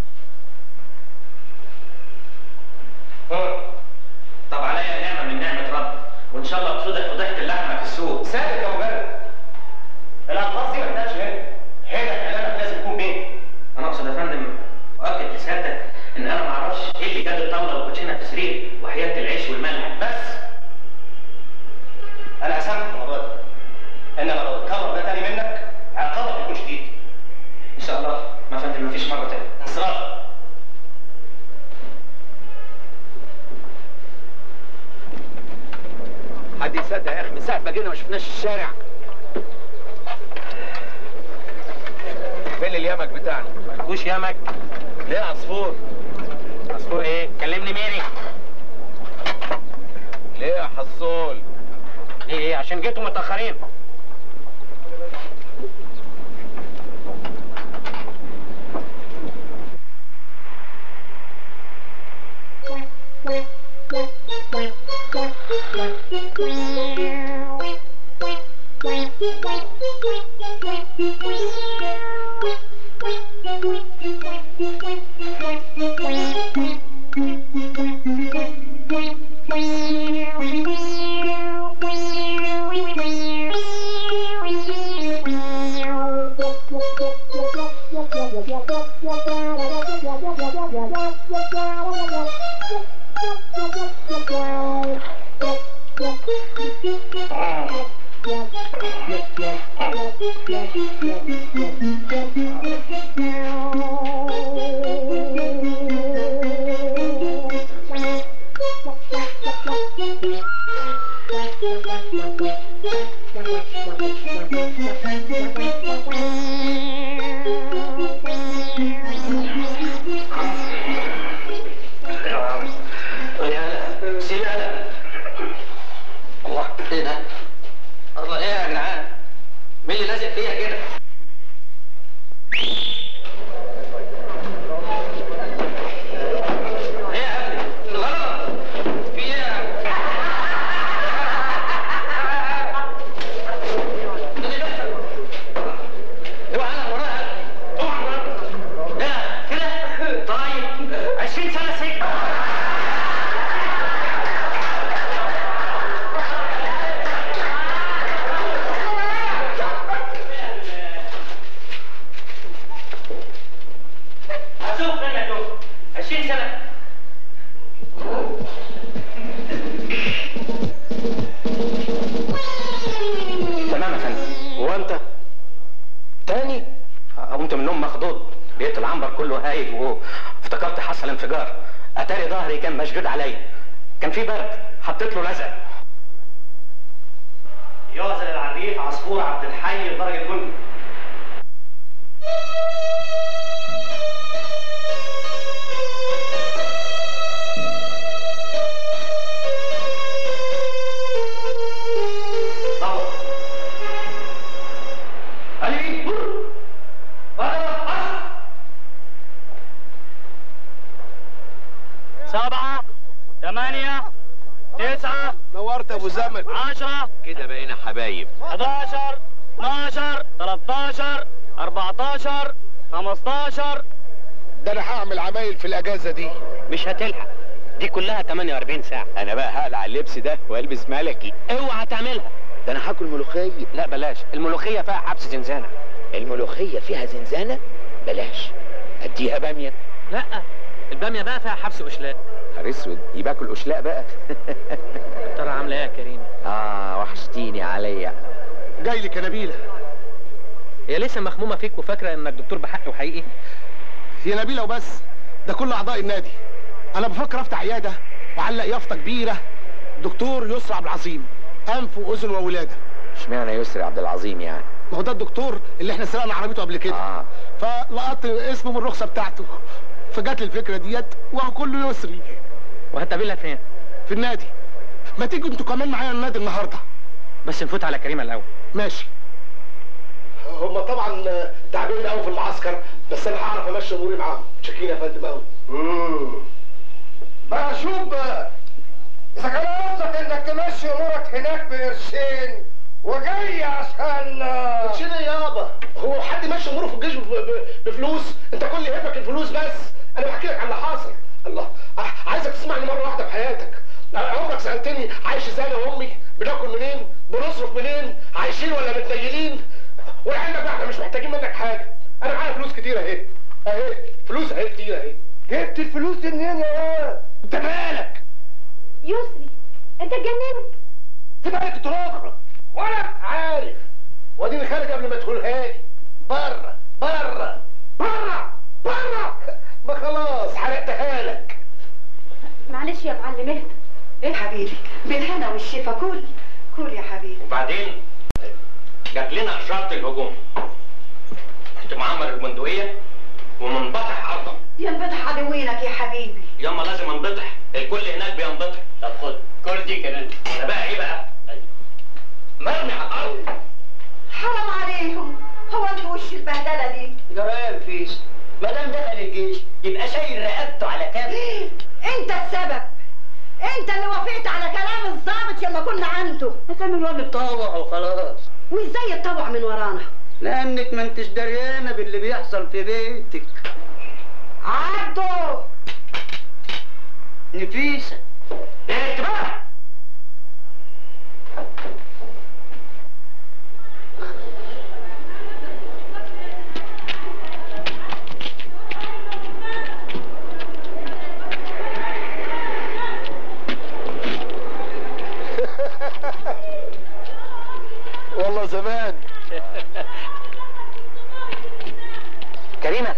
طب عليا نعمه من نعمه رب وان شاء الله تفضح فضيحه اللحمه في السوق ثابت يا مجرد الالفاظ دي ما تنامش هنا هنا كلامك لازم يكون بين انا اقصد يا فندم اؤكد لسيادتك ان انا ما اعرفش ايه اللي جاب الطاوله والكوتشينه في سرير وحياه العيش والملح بس انا هسامحك المره دي انما لو اتكرر ده تاني منك عقابك يكون شديد ان شاء الله ما فندم مفيش مره تانيه انصراف حد يصدق يا أخي من ساعة ما جينا ما شفناش الشارع فين اليمك بتاعنا؟ مالكوش يامك ليه عصفور؟ عصفور ايه كلمني ميري ليه يا حصول؟ ليه ايه عشان جيتوا متاخرين يا سيالة الله ايه ده؟ الله ايه يا جدعان؟ مين اللي لازق فيا كده؟ ايه يا ابني؟ غلط في ايه يا عم؟ اوعى انا وراها اوعى وراها ايه كده؟ طيب 20 سنة سجن هشوف انا دول 20 سنة تمام يا فندم هو انت تاني قمت من النوم مخضوض لقيت العنبر كله هايج وافتكرت حصل انفجار اتاري ظهري كان مشدود عليا كان في برد حطيت له لزق يعزل العريف عصفور عبد الحي لدرجة جندي طبعا علي سبعة ثمانية تسعة نورت ابو زمن عشرة كده بقينا حبايب 11 12 13 14 15 ده انا هعمل عمايل في الاجازه دي مش هتلحق دي كلها 48 ساعة انا بقى هقلع اللبس ده والبس ملكي اوعى تعملها ده انا هاكل ملوخيه لا بلاش الملوخية فيها حبس زنزانة الملوخيه فيها زنزانه بلاش اديها باميه لا الباميه بقى فيها حبس واشلاء نهار اسود يبقى اكل اشلاء بقى ترى عامله ايه يا كريم اه وحشتيني عليا جاي لك يا نبيله هي لسه مخمومه فيك وفاكره انك دكتور بحق وحقيقي هي نبيله وبس ده كل اعضاء النادي انا بفكر افتح عياده وعلق يافطه كبيره دكتور يسرى عبد العظيم انف واذن وولاده اشمعنى يسري عبد العظيم يعني ما هو ده الدكتور اللي احنا سرقنا عربيته قبل كده اه فلقطت اسمه من الرخصه بتاعته فجات لي الفكره ديت وهو كله يسري وهتقابلها فين في النادي ما تيجوا انتوا كمان معايا النادي النهارده بس نفوت على كريمه الاول ماشي هم طبعا تعبانين قوي في المعسكر بس انا هعرف امشي اموري معاهم شاكين يا فندم قوي بقى شوف بقى اذا كان قصدك انك تمشي امورك هناك بقرشين وجاي عشان قرشين ايه يابا هو حد ماشي اموره في الجيش ب- ب- بفلوس انت كل اللي يهمك الفلوس بس انا بحكي لك على اللي حاصل الله ع- عايزك تسمعني مره واحده في حياتك عمرك سالتني عايش ازاي انا وامي بناكل منين بنصرف منين عايشين ولا متنيلين ولعلمك بقى احنا مش محتاجين منك حاجه انا معايا فلوس كتير اهي اهي فلوس اهي كتير اهي جبت الفلوس دي منين يا واد؟ انت مالك يسري انت اتجننت في بالك تراضى ولا عارف واديني خارج قبل ما تقولها لي بره بره بره بره ما خلاص حرقتها لك معلش يا معلم اهدى ايه حبيبي بالهنا والشفا كل كل يا حبيبي وبعدين جات لنا اشاره الهجوم رحت معمر البندقيه ومنبطح ارضا ينبطح عدوينك يا حبيبي ياما لازم انبطح الكل هناك بينبطح طب خد كل دي كمان انا بقى ايه بقى مرمي على الارض حرام عليهم هو انتوا وش البهدله دي جرام فيس ما دام دخل الجيش يبقى شايل رقبته على كتفه انت السبب انت اللي وافقت على كلام الضابط لما كنا عنده كان الواد اتطوع وخلاص وازاي يتطوع من ورانا لانك ما انتش دريانه باللي بيحصل في بيتك عبده نفيسه ايه بقى والله زمان كريمه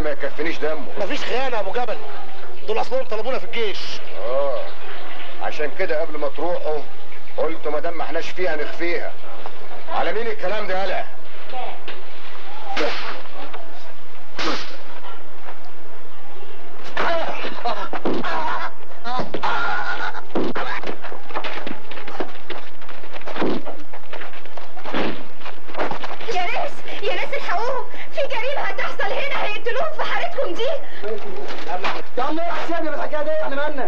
ما يكفينيش دمه مفيش خيانه يا ابو جبل دول اصلهم طلبونا في الجيش اه عشان كده قبل ما تروحوا قلت ما دام ما احناش فيها نخفيها على مين الكلام ده يالا يا ناس يا ناس الحقوهم في جريمه هتحصل هنا هيقتلوهم في حارتكم دي يا عم ايه سيبني من الحكايه دي احنا مالنا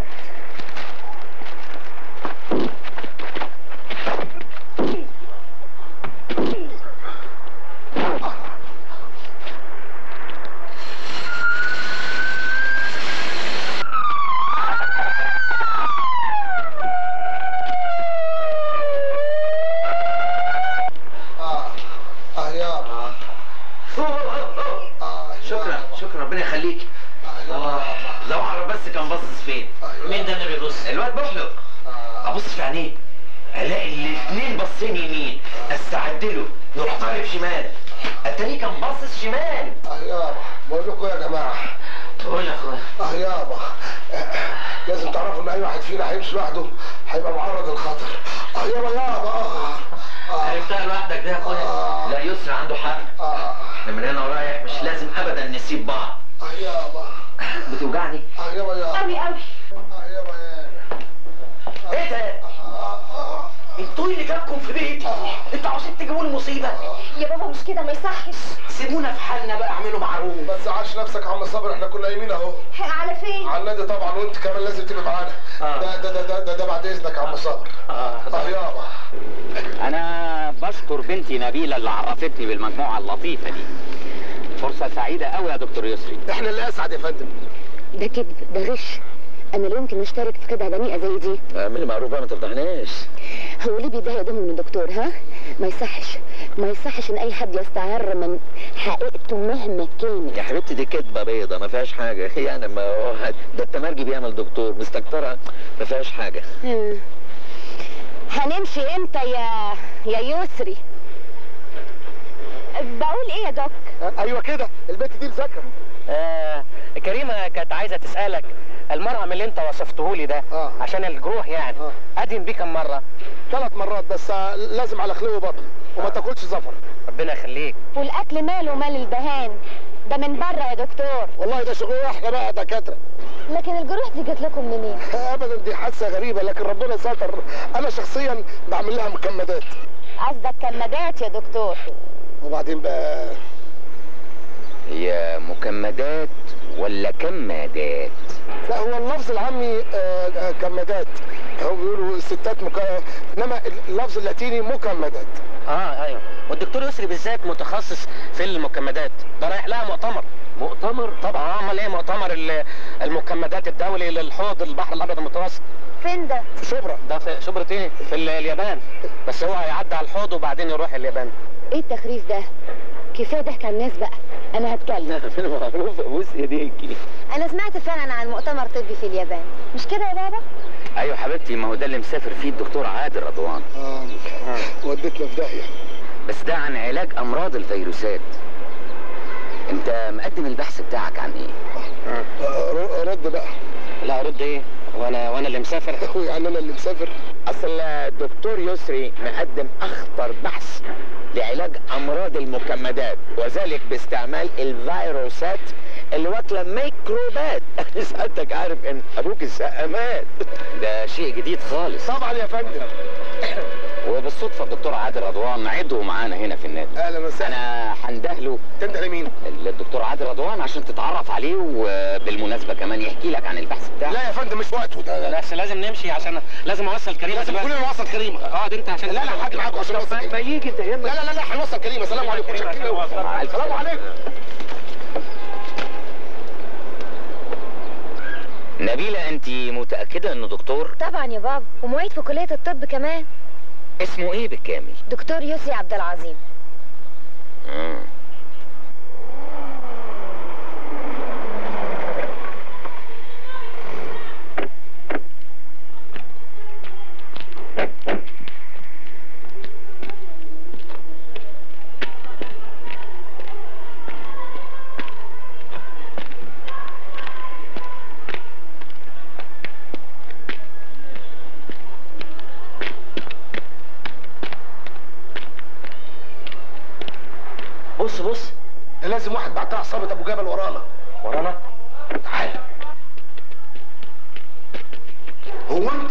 اه يابا شكرا شكرا ربنا يخليك آه، لو اعرف بس كان باصص فين مين ده اللي بيبص الواد بحلق ابص في عينيه الاقي الاثنين باصين يمين استعد له يروح طالب شمال التاني كان باصص شمال اه يابا بقول لكم يا جماعه قول يا اخويا اه يابا آه، لازم تعرفوا ان اي واحد فينا هيمشي لوحده هيبقى معرض للخطر اه يابا يابا اه عرفتها لوحدك ده يا اخويا لا يسرى عنده حق احنا من هنا ورايح مش لازم ابدا نسيب بعض اه يابا بتوجعني اه يابا يابا قوي قوي اه يابا يابا ايه ده انتوا اللي جابكم في بيتي انتوا عاوزين تجيبوا لي مصيبه يا بابا مش كده ما يصحش سيبونا في حالنا بقى اعملوا معروف ما تزعلش نفسك يا عم صابر احنا كنا قايمين اهو على فين على النادي طبعا وانت كمان لازم تبقى معانا ده ده ده ده, ده, ده بعد اذنك يا عم صابر اه يابا انا بشكر بنتي نبيلة اللي عرفتني بالمجموعة اللطيفة دي فرصة سعيدة قوي يا دكتور يسري احنا اللي اسعد يا فندم ده كذب ده غش انا لا يمكن اشترك في خدعه دنيئه زي دي اعملي معروف بقى ما تفضحناش هو ليه بيضايق دمه من الدكتور ها ما يصحش ما يصحش ان اي حد يستعر من حقيقته مهما كانت يا حبيبتي دي كدبه بيضه ما فيهاش حاجه يعني ما هو ده التمرجي بيعمل دكتور مستكترها ما فيهاش حاجه مم. هنمشي امتى يا يا يسري بقول ايه يا دوك ايوه كده البنت دي مذاكره آه كريمه كانت عايزه تسالك المرهم اللي انت وصفته لي ده آه. عشان الجروح يعني آه. ادين بيه كم مره ثلاث مرات بس آه، لازم على خلو بطن وما تاكلش زفر ربنا يخليك والاكل ماله مال الدهان ده من بره يا دكتور والله ده شغل احنا بقى دكاتره لكن الجروح دي جت لكم منين ابدا دي حادثه غريبه لكن ربنا ستر انا شخصيا بعمل لها مكمدات قصدك كمادات يا دكتور وبعدين بقى هي مكمدات ولا كمادات لا هو اللفظ العامي آه، آه، كمادات هو بيقولوا الستات مك... انما اللفظ اللاتيني مكمدات اه ايوه والدكتور يسري بالذات متخصص في المكمدات ده رايح لها مؤتمر مؤتمر طبعا آه، امال ايه مؤتمر ال- المكمدات الدولي للحوض البحر الابيض المتوسط فين ده في شبرا ده في شبرا ايه في ال- اليابان بس هو هيعدي على الحوض وبعدين يروح اليابان ايه التخريف ده كفايه ضحك على الناس بقى انا هتكلم معروف ابوس ايديكي انا سمعت فعلا عن مؤتمر طبي في اليابان مش كده يا بابا ايوه حبيبتي ما هو ده اللي مسافر فيه الدكتور عادل رضوان اه ودتنا في داهيه بس ده عن علاج امراض الفيروسات انت مقدم البحث بتاعك عن ايه آه، ر- رد بقى لا رد ايه وانا وانا اللي مسافر يعني انا اللي مسافر اصل الدكتور يسري مقدم اخطر بحث لعلاج امراض المكمدات وذلك باستعمال الفيروسات اللي واكله ميكروبات سعادتك عارف ان ابوك السقا مات ده شيء جديد خالص طبعا يا فندم وبالصدفه الدكتور عادل رضوان عضو معانا هنا في النادي اهلا وسهلا انا هندهله تنده لمين الدكتور عادل رضوان عشان تتعرف عليه وبالمناسبه كمان يحكي لك عن البحث بتاعك لا يا فندم مش وقته ده لا بس لازم نمشي عشان لازم اوصل كريمه لازم دلوقتي. كلنا نوصل كريمه اقعد انت عشان لا لا حد معاكم عشان نوصل كريمه ما يجي انت لا لا لا لا هنوصل كريمه سلام عليكم شكرا قوي. سلام عليكم نبيله انت متاكده انه دكتور طبعا يا بابا ومعيد في كليه الطب كمان اسمه ايه بالكامل دكتور يسري عبد العظيم مم. بص ده لازم واحد بعتها عصابه ابو جبل ورانا ورانا تعال هو انت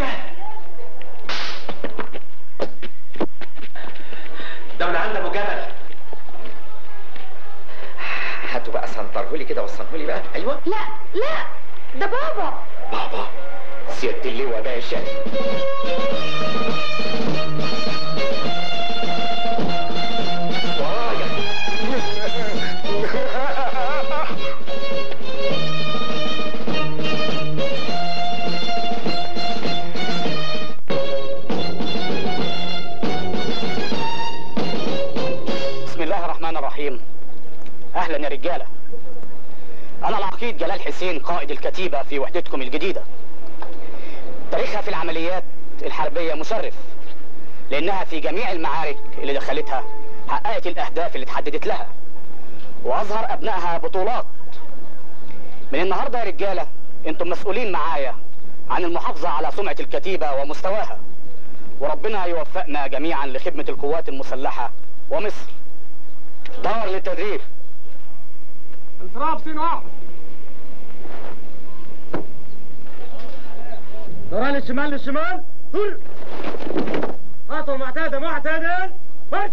ده من عند ابو جبل هاتوا بقى سنطرهولي كده وصلهولي بقى ايوه لا لا ده بابا بابا سيادة اللواء باشا بسم الله الرحمن الرحيم اهلا يا رجاله انا العقيد جلال حسين قائد الكتيبه في وحدتكم الجديده تاريخها في العمليات الحربيه مشرف لانها في جميع المعارك اللي دخلتها حققت الاهداف اللي اتحددت لها واظهر ابنائها بطولات من النهارده يا رجاله انتم مسؤولين معايا عن المحافظه على سمعه الكتيبه ومستواها وربنا يوفقنا جميعا لخدمه القوات المسلحه ومصر دار للتدريب انصراف سين واحد دوران الشمال للشمال هر خطوة معتادة معتادة مارش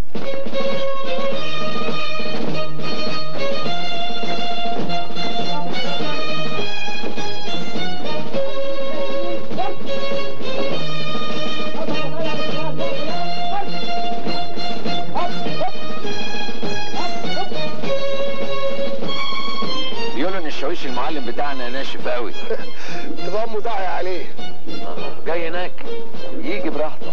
بيقولوا ان الشاويش المعلم بتاعنا ناشف قوي تبقى امه داعي عليه جاي هناك يجي براحته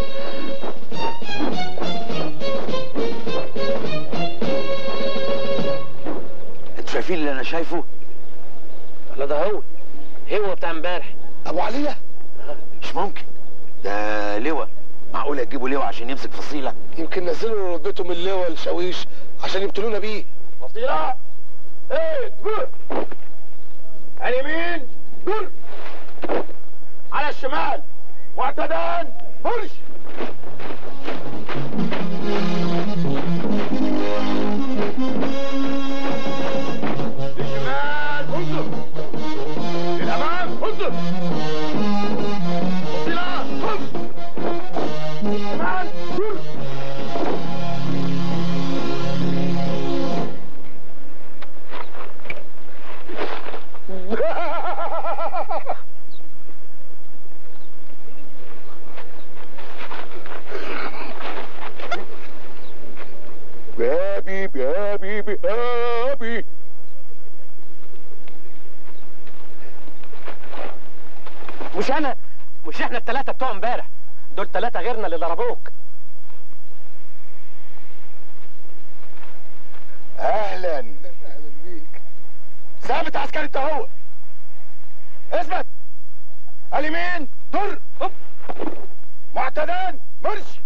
انتوا شايفين اللي انا شايفه لا ده هو هو بتاع امبارح ابو عليا مش ممكن ده لواء معقول تجيبوا لواء عشان يمسك فصيله يمكن نزلوا رتبته من اللواء الشاويش عشان يبتلونا بيه فصيلة ايه جول على اليمين جول على الشمال معتدان برش للشمال انظر للامام انظر فصيلة خذ شمال جول بابي بابي بابي مش انا مش احنا الثلاثه بتوع امبارح دول ثلاثه غيرنا اللي ضربوك اهلا اهلا بيك ثابت عسكري انت هو اثبت اليمين در هوب معتدان مرش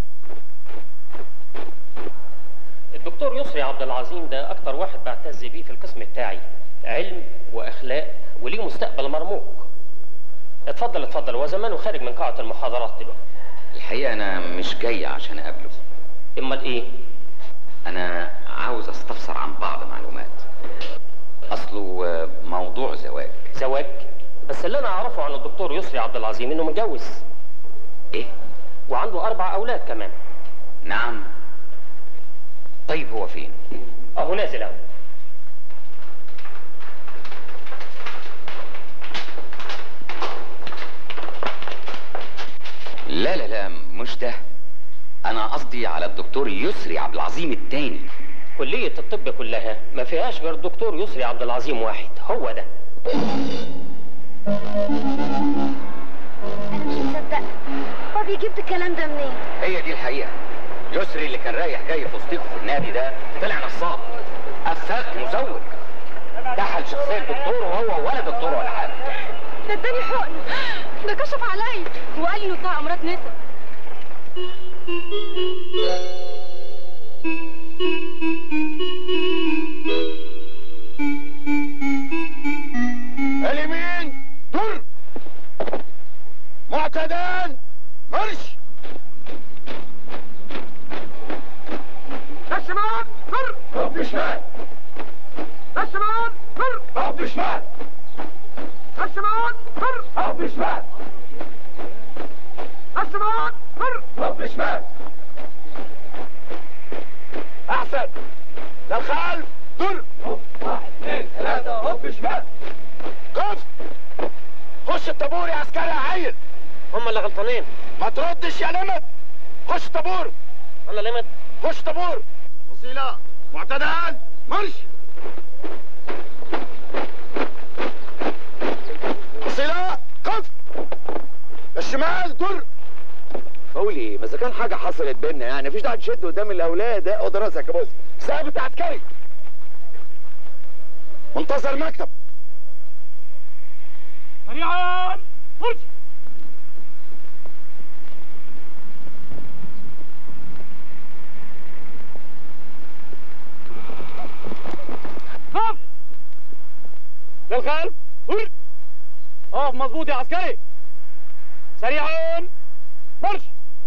الدكتور يسري عبد العظيم ده اكتر واحد بعتز بيه في القسم بتاعي علم واخلاق وليه مستقبل مرموق اتفضل اتفضل هو زمانه خارج من قاعة المحاضرات دلوقتي الحقيقه انا مش جاي عشان اقابله امال ايه انا عاوز استفسر عن بعض معلومات اصله آه، موضوع زواج زواج بس اللي انا اعرفه عن الدكتور يسري عبد العظيم انه متجوز ايه وعنده اربع اولاد كمان نعم طيب هو فين اهو نازل اهو لا لا لا مش ده انا قصدي على الدكتور يسري عبد العظيم التاني كلية الطب كلها ما فيهاش غير الدكتور يسري عبد العظيم واحد هو ده انا مش مصدقه بابي جبت الكلام ده منين هي دي الحقيقه يسري اللي كان رايح جاي في وسطيكوا في النادي ده طلع نصاب افاك مزور دخل شخصيه دكتور وهو ولا دكتور ولا حاجه ده اداني حقن ده كشف عليا وقال لي انه بتاع امراض نسا اليمين در معتدان مرش الشمال در شمال الشمال فر اقف شمال الشمال فر اقف شمال الشمال فر اقف شمال احسن للخلف دور واحد اثنين ثلاثة هوب شمال قف خش الطابور يا عسكري يا عيل هم اللي غلطانين ما تردش يا لمد خش طابور انا لمد خش طابور وصيلة معتدل مرش وصيلة قف الشمال در قولي ما اذا كان حاجه حصلت بينا يعني مفيش داعي تشد قدام الاولاد اقعد راسك يا بص ثابت عسكري منتظر مكتب سريعا فرش خف للخلف ور اقف مظبوط يا عسكري سريعا مرش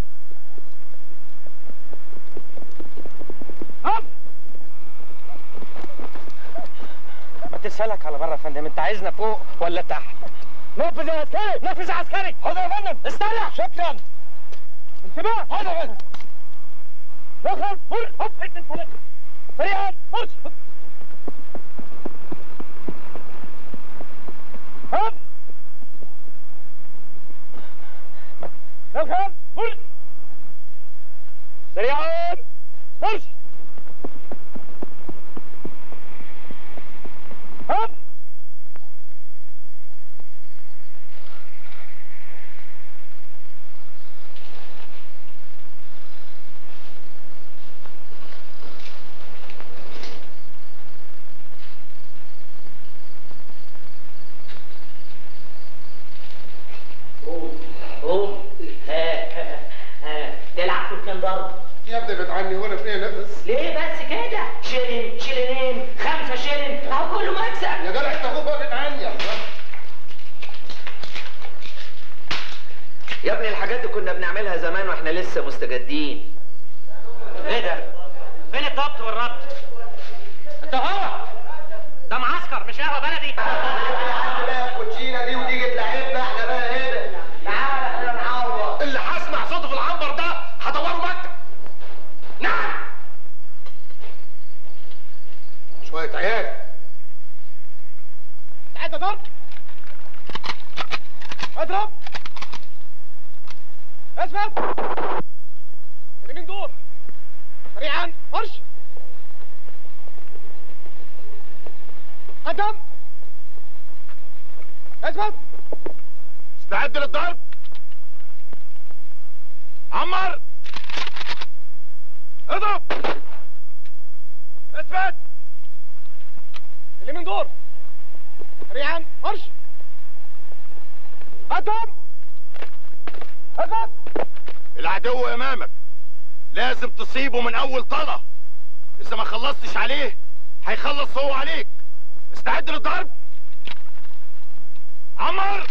خف ما تسألك على بره يا فندم انت عايزنا فوق ولا تحت نفذ يا عسكري نفذ يا عسكري حاضر يا فندم استنى شكرا انتباه حاضر يا فندم دخل فر هوب اثنين ثلاثة سريعا مرش هوب دخل فر سريعا مرش هوب قوم ها ها ها تلعب في كام ضرب يا ابني ابعد عني وانا في ايه نفس ليه بس كده شيلين شيلينين خمسة شيلين اهو كله مكسب يا جدع انت اخوك ابعد عني يا ابني الحاجات دي كنا بنعملها زمان واحنا لسه مستجدين ايه ده فين الضبط والربط انت هو ده معسكر مش قهوه بلدي الكوتشينه دي وتيجي تلعبنا احنا بقى هنا تعال احنا نعوض اللي هسمع صوته في العنبر ده هدوره مكتب نعم شويه عيال تعال ضرب اضرب اثبت اليمين دور سريعا مرش قدم اثبت استعد للضرب عمر اضرب اثبت اليمين دور سريعا مرش قدم اثبت العدو امامك لازم تصيبه من اول طلقه اذا ما خلصتش عليه هيخلص هو عليك استعد للضرب عمر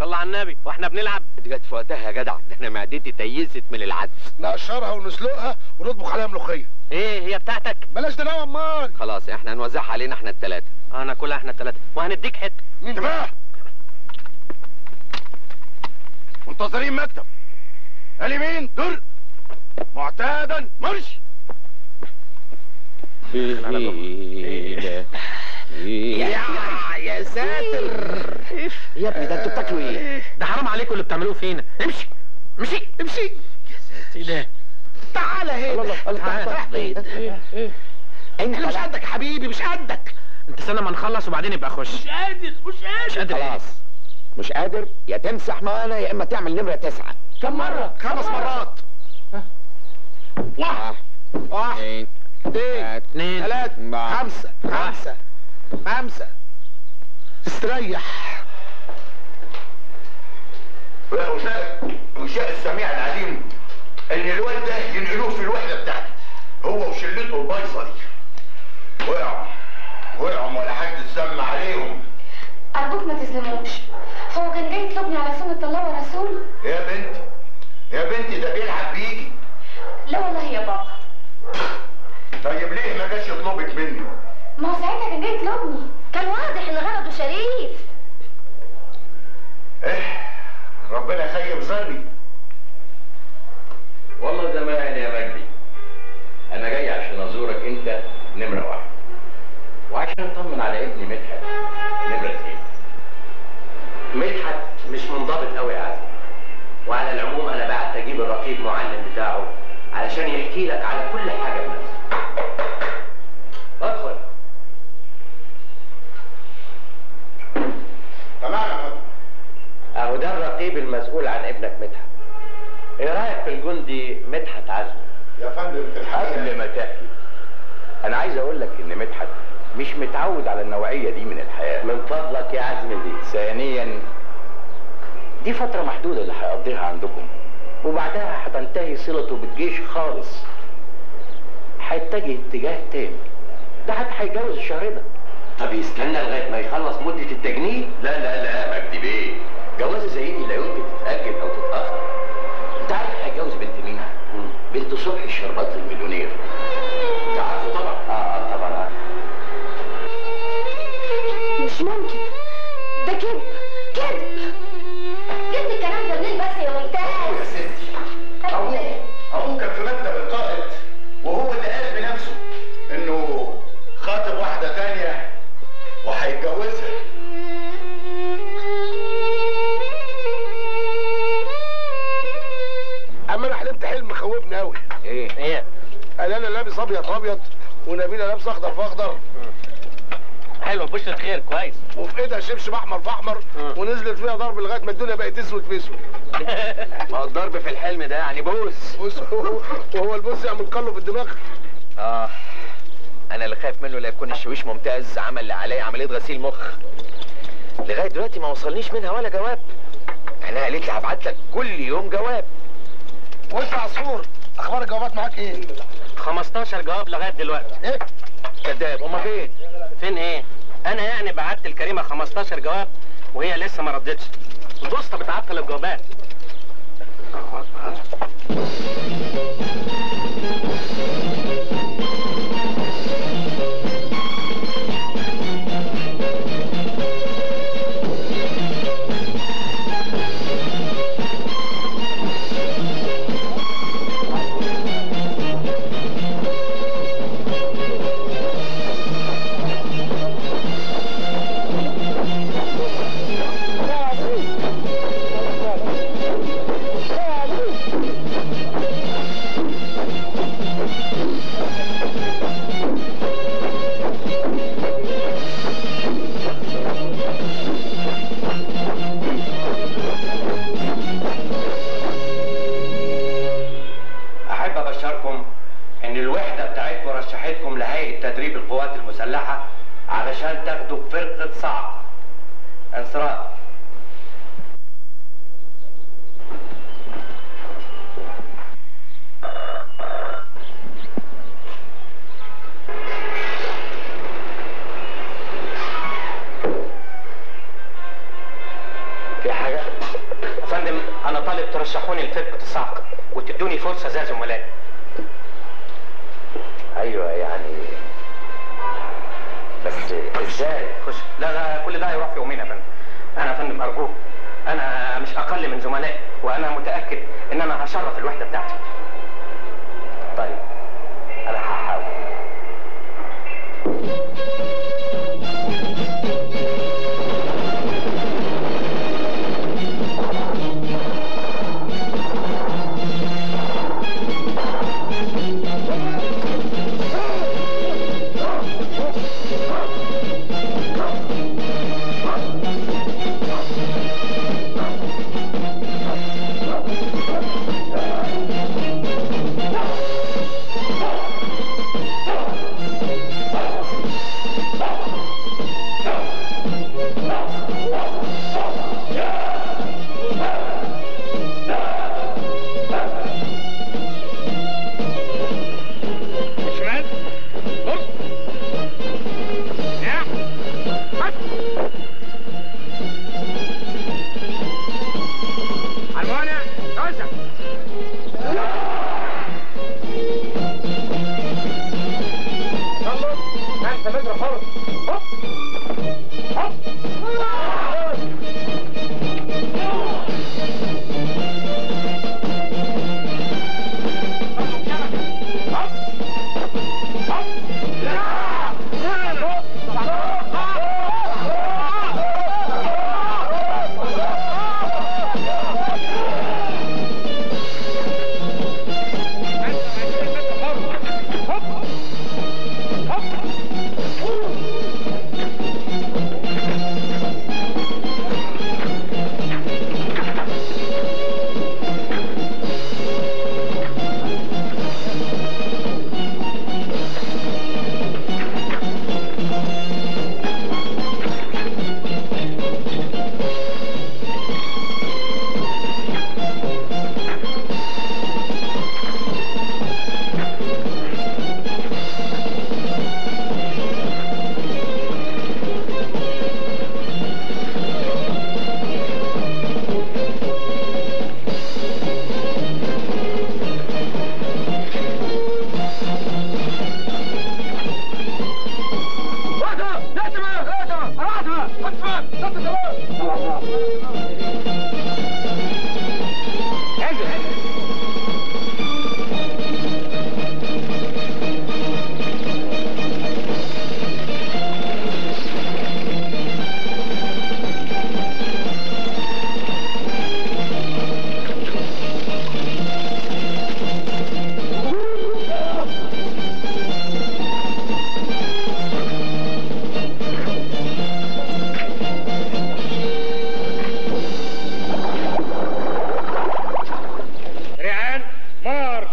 صلى على النبي واحنا بنلعب جت في وقتها يا جدع ده انا معدتي تيست من العدس نقشرها ونسلقها ونطبخ عليها ملوخيه ايه هي بتاعتك بلاش دلع امال خلاص احنا هنوزعها علينا احنا الثلاثه انا كلها احنا الثلاثه وهنديك حته مين بقى منتظرين مكتب اليمين در معتادا مرش يا يا ساتر يا ابني ده انتوا بتاكلوا ايه؟ ده حرام عليكم اللي بتعملوه فينا امشي امشي امشي ايه ده تعالى هنا تعالى انت مش قدك يا حبيبي مش قدك انت استنى ما نخلص وبعدين يبقى خش مش قادر مش قادر مش قادر خلاص مش قادر يا تمسح معانا يا اما تعمل نمره تسعه كم مرة؟ خمس مرات واحد واحد اثنين اثنين ثلاثة خمسة خمسة خمسة استريح وشاء وشاء السميع العليم ان الواد ده ينقلوه في الوحده بتاعته هو وشلته البايظه دي وقعوا وقعوا ولا حد سمع عليهم أرجوك ما تظلموش هو كان جاي يطلبني على سنة الله ورسوله يا بنتي يا بنتي ده بيلعب بيجي لا والله يا بابا طيب ليه ما جاش يطلبك مني ما هو ساعتها كان جاي يطلبني كان واضح إن غرضه شريف ايه ربنا يخيب ظني والله زمان يا مجدي انا جاي عشان ازورك انت نمره واحد وعشان اطمن على ابني مدحت نمره اتنين مدحت مش منضبط قوي يا عزمي وعلى العموم انا بعت اجيب الرقيب معلم بتاعه علشان يحكي لك على كل حاجه بنفسه ادخل تمام يا فندم اهو ده الرقيب المسؤول عن ابنك مدحت ايه رايك في الجندي مدحت عزمي يا فندم في الحقيقه قبل ما تحكي انا عايز اقول لك ان مدحت مش متعود على النوعيه دي من الحياه من فضلك يا عزمي دي ثانيا دي فتره محدوده اللي هيقضيها عندكم وبعدها هتنتهي صلته بالجيش خالص هيتجه اتجاه تاني ده حتى هيتجوز الشهر ده طب يستنى لغايه ما يخلص مده التجنيد لا لا لا مجدي بيه جوازه زي دي لا يمكن تتاجل او تتاخر انت عارف هيتجوز بنت مين؟ بنت صبحي الشرباطي المليونير انت عارفه طبعا اه اه طبعا عارف مش ممكن ده كذب كذب جبت الكلام ده منين بس يا ممتاز يا ستي ابوه ابوه كان في مكتب القائد وهو اللي قال بنفسه انه خاطب واحده تانية وهيتجوزها اما انا حلمت حلم خوفني قوي ايه ايه قال انا لابس ابيض في ابيض ونبيله لابس اخضر في اخضر حلو بشرة خير كويس وفي ايدها شبشب احمر في احمر ونزلت فيها ضرب لغايه ما الدنيا بقت اسود في اسود ما هو الضرب في الحلم ده يعني بوس بص وهو البوس يعمل قلب في الدماغ اه انا اللي خايف منه لا يكون الشويش ممتاز عمل عليه عمليه غسيل مخ لغايه دلوقتي ما وصلنيش منها ولا جواب انا قالت لي هبعت لك كل يوم جواب وانت يا عصفور اخبار الجوابات معاك ايه 15 جواب لغايه دلوقتي ايه كذاب هما فين فين ايه انا يعني بعت الكريمه 15 جواب وهي لسه ما ردتش البوسطه بتعطل الجوابات احب ابشركم ان الوحده بتاعتكم رشحتكم لهيئه تدريب القوات المسلحه علشان تاخدوا فرقه صعب انصراف في حاجه فرصه زي زملائي ايوه يعني بس ازاي خش لا لا كل ده هيروح في يومين يا فندم انا يا فندم ارجوك انا مش اقل من زملائي وانا متاكد ان انا هشرف الوحده بتاعتي طيب انا هحاول شمال هوب يا هات المانع توسع خلص خمسة متر حر هوب هوب ريعان مارش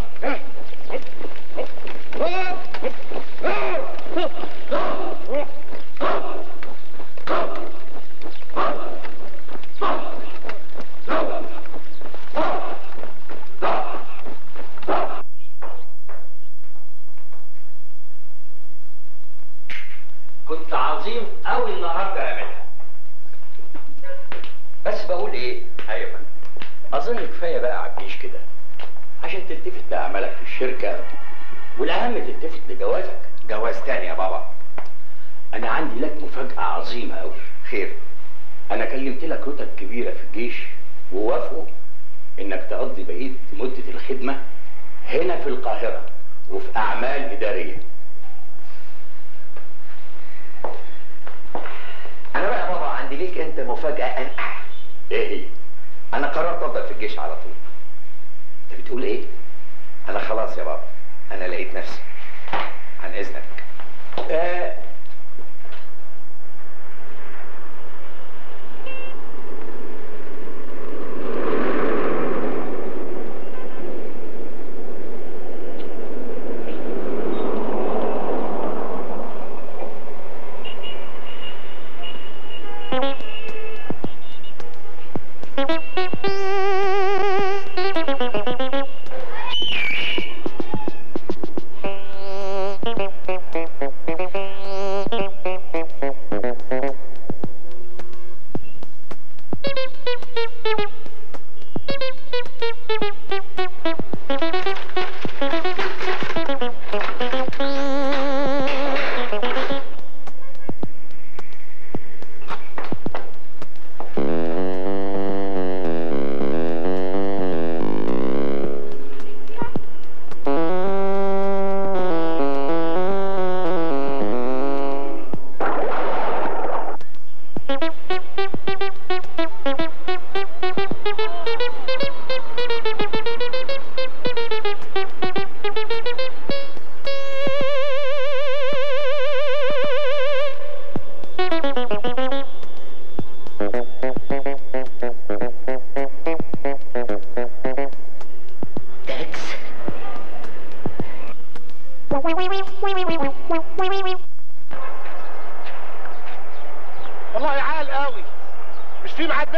كنت عظيم قوي النهارده يا مدحت بس بقول ايه ايوه يا فندم. اظن كفايه بقى على الجيش كده عشان تلتفت لاعمالك في الشركه والاهم تلتفت لجوازك جواز تاني يا بابا انا عندي لك مفاجاه عظيمه قوي خير انا كلمت لك رتب كبيره في الجيش ووافقوا انك تقضي بقيه مده الخدمه هنا في القاهره وفي اعمال اداريه انا بقى يا بابا عندي ليك انت مفاجاه انقع ايه هي انا قررت افضل في الجيش على طول انت بتقول ايه انا خلاص يا بابا انا لقيت نفسي عن اذنك آه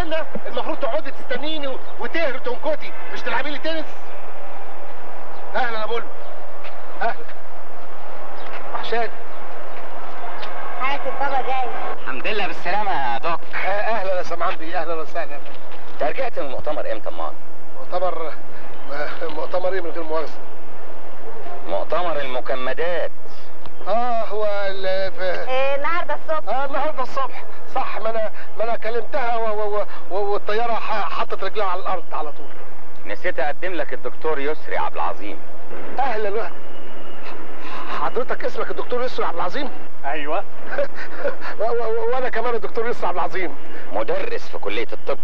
استنى المفروض تقعدي تستنيني و- وتهري تنكتي مش تلعبي لي تنس اهلا يا بولو اهلا وحشان حاسب بابا جاي الحمد لله بالسلامة يا دوك اهلا يا سمعان بيه اهلا وسهلا انت رجعت من المؤتمر امتى امال؟ مؤتمر ما- مؤتمر ايه من غير مؤاخذه مؤتمر المكمدات اه هو ال في إيه النهارده الصبح اه النهارده الصبح صح ما انا ما انا كلمتها و- و- و- والطياره ح- حطت رجلها على الارض على طول نسيت اقدم لك الدكتور يسري عبد العظيم اهلا وسهلا حضرتك اسمك الدكتور يسري عبد العظيم ايوه و- و- وانا كمان الدكتور يسري عبد العظيم مدرس في كلية الطب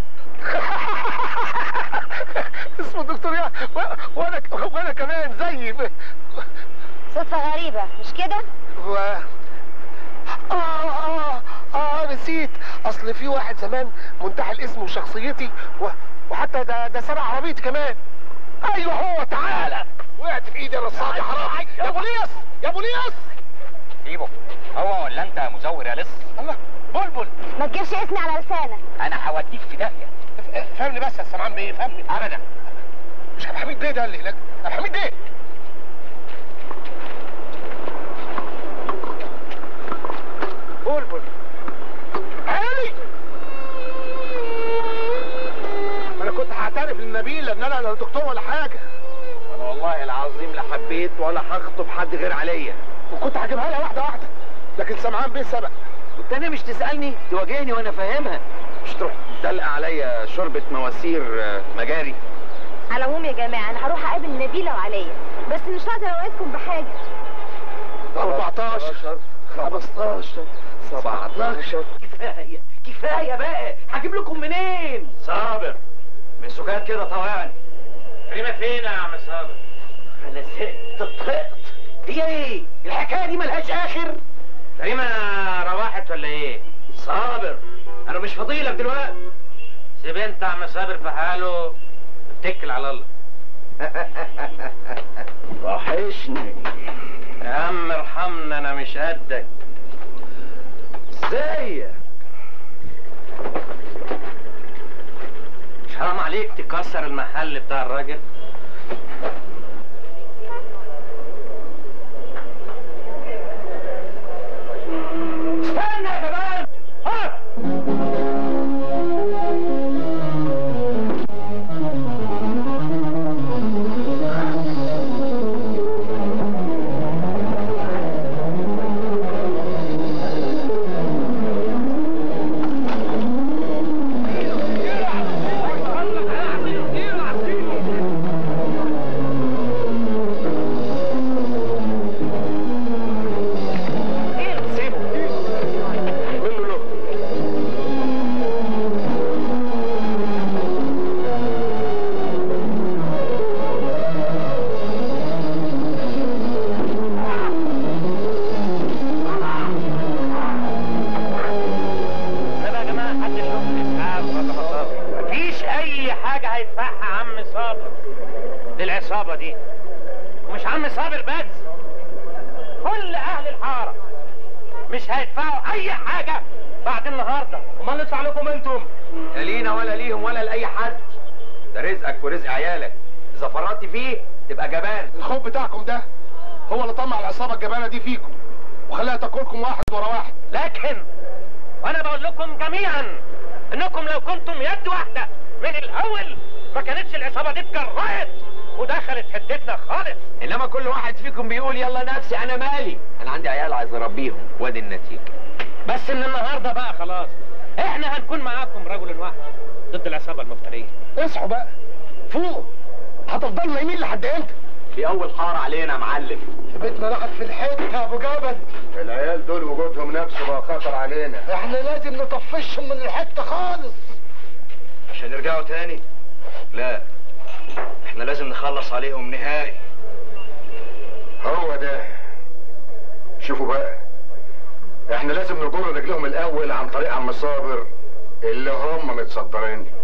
اسمه الدكتور يا و- وانا وانا كمان زيي صدفة غريبة مش كده؟ و... آه آه آه نسيت أصل في واحد زمان منتحل اسمه وشخصيتي و... وحتى ده ده سرق عربيتي كمان أيوه هو تعالى وقعت في إيدي الرصاص يا حرام يا بوليس يا بوليس سيبه هو ولا انت مزور يا لص الله بلبل ما تجيبش اسمي على لسانك انا هوديك في داهية فهمني بس يا سمعان بيه فهمني ابدا مش عبد الحميد بيه ده اللي هناك عبد الحميد بيه بلبل علي ما انا كنت هعترف للنبيلة ان انا لا دكتور ولا حاجة انا والله العظيم لا حبيت ولا هخطب حد غير عليا وكنت هجيبها لها واحدة واحدة لكن سمعان بيه سبق والتانية مش تسألني تواجهني وانا فاهمها مش تروح تدلق عليا شوربة مواسير آه، مجاري على العموم يا جماعه انا هروح اقابل نبيله وعليا بس مش هقدر اوعدكم بحاجه 14 15 17 كفايه كفايه بقى هجيب لكم منين صابر من سكات كده طوعني كريمه فين يا عم صابر انا زهقت طقت هي ايه الحكايه دي ملهاش اخر كريمة روحت ولا ايه؟ صابر انا مش فاضيلك دلوقتي سيب انت عم صابر في حاله اتكل على الله وحشني يا عم ارحمنا انا مش قدك ازيك مش حرام عليك تكسر المحل بتاع الراجل استنى يا جماعه ها سيبه منه له طب يا جماعه حد يشوف الاسعاف ولا خطاب مفيش اي حاجه هيدفعها عم صابر للعصابه دي ومش عم صابر بس كل اهل الحاره مش هيدفعوا اي حاجه بعد النهارده امال ندفع لكم انتم لا لينا ولا ليهم ولا لاي حد ده رزقك ورزق عيالك اذا فرطت فيه تبقى جبان الخوف بتاعكم ده هو اللي طمع العصابة الجبانة دي فيكم وخلاها تاكلكم واحد ورا واحد لكن وانا بقول لكم جميعا انكم لو كنتم يد واحده من الاول ما كانتش العصابه دي اتجرأت ودخلت حتتنا خالص انما كل واحد فيكم بيقول يلا نفسي انا مالي انا عندي عيال عايز اربيهم وادي النتيجه بس من النهارده بقى خلاص احنا هنكون معاكم رجل واحد ضد العصابه المفتريه اصحوا بقى فوقوا هتفضلوا نايمين لحد امتى؟ في اول حاره علينا يا معلم بيتنا راحت في الحته يا ابو جبل العيال دول وجودهم نفسه بقى خطر علينا احنا لازم نطفشهم من الحته خالص عشان يرجعوا تاني لا احنا لازم نخلص عليهم نهائي هو ده شوفوا بقى احنا لازم نجر رجلهم الاول عن طريق عم صابر اللي هم متصدرين له.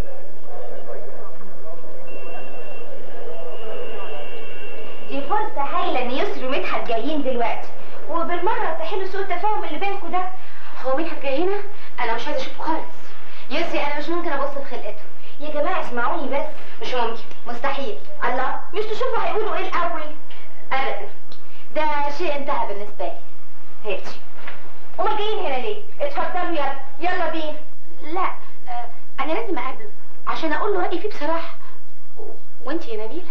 دي فرصه هايله ان يسري ومدحت جايين دلوقتي وبالمره تحلوا سوء التفاهم اللي بينكم ده هو مدحت جاي هنا انا مش عايزه اشوفه خالص يسري انا مش ممكن ابص في خلقته يا جماعه اسمعوني بس مش ممكن مستحيل الله مش تشوفوا هيقولوا ايه الاول ابدا ده شيء انتهى بالنسبه لي هاتي امال جايين هنا ليه اتفضلوا يلا يلا بينا لا آه انا لازم اقابله عشان اقول له رايي فيه بصراحه وانت يا نبيله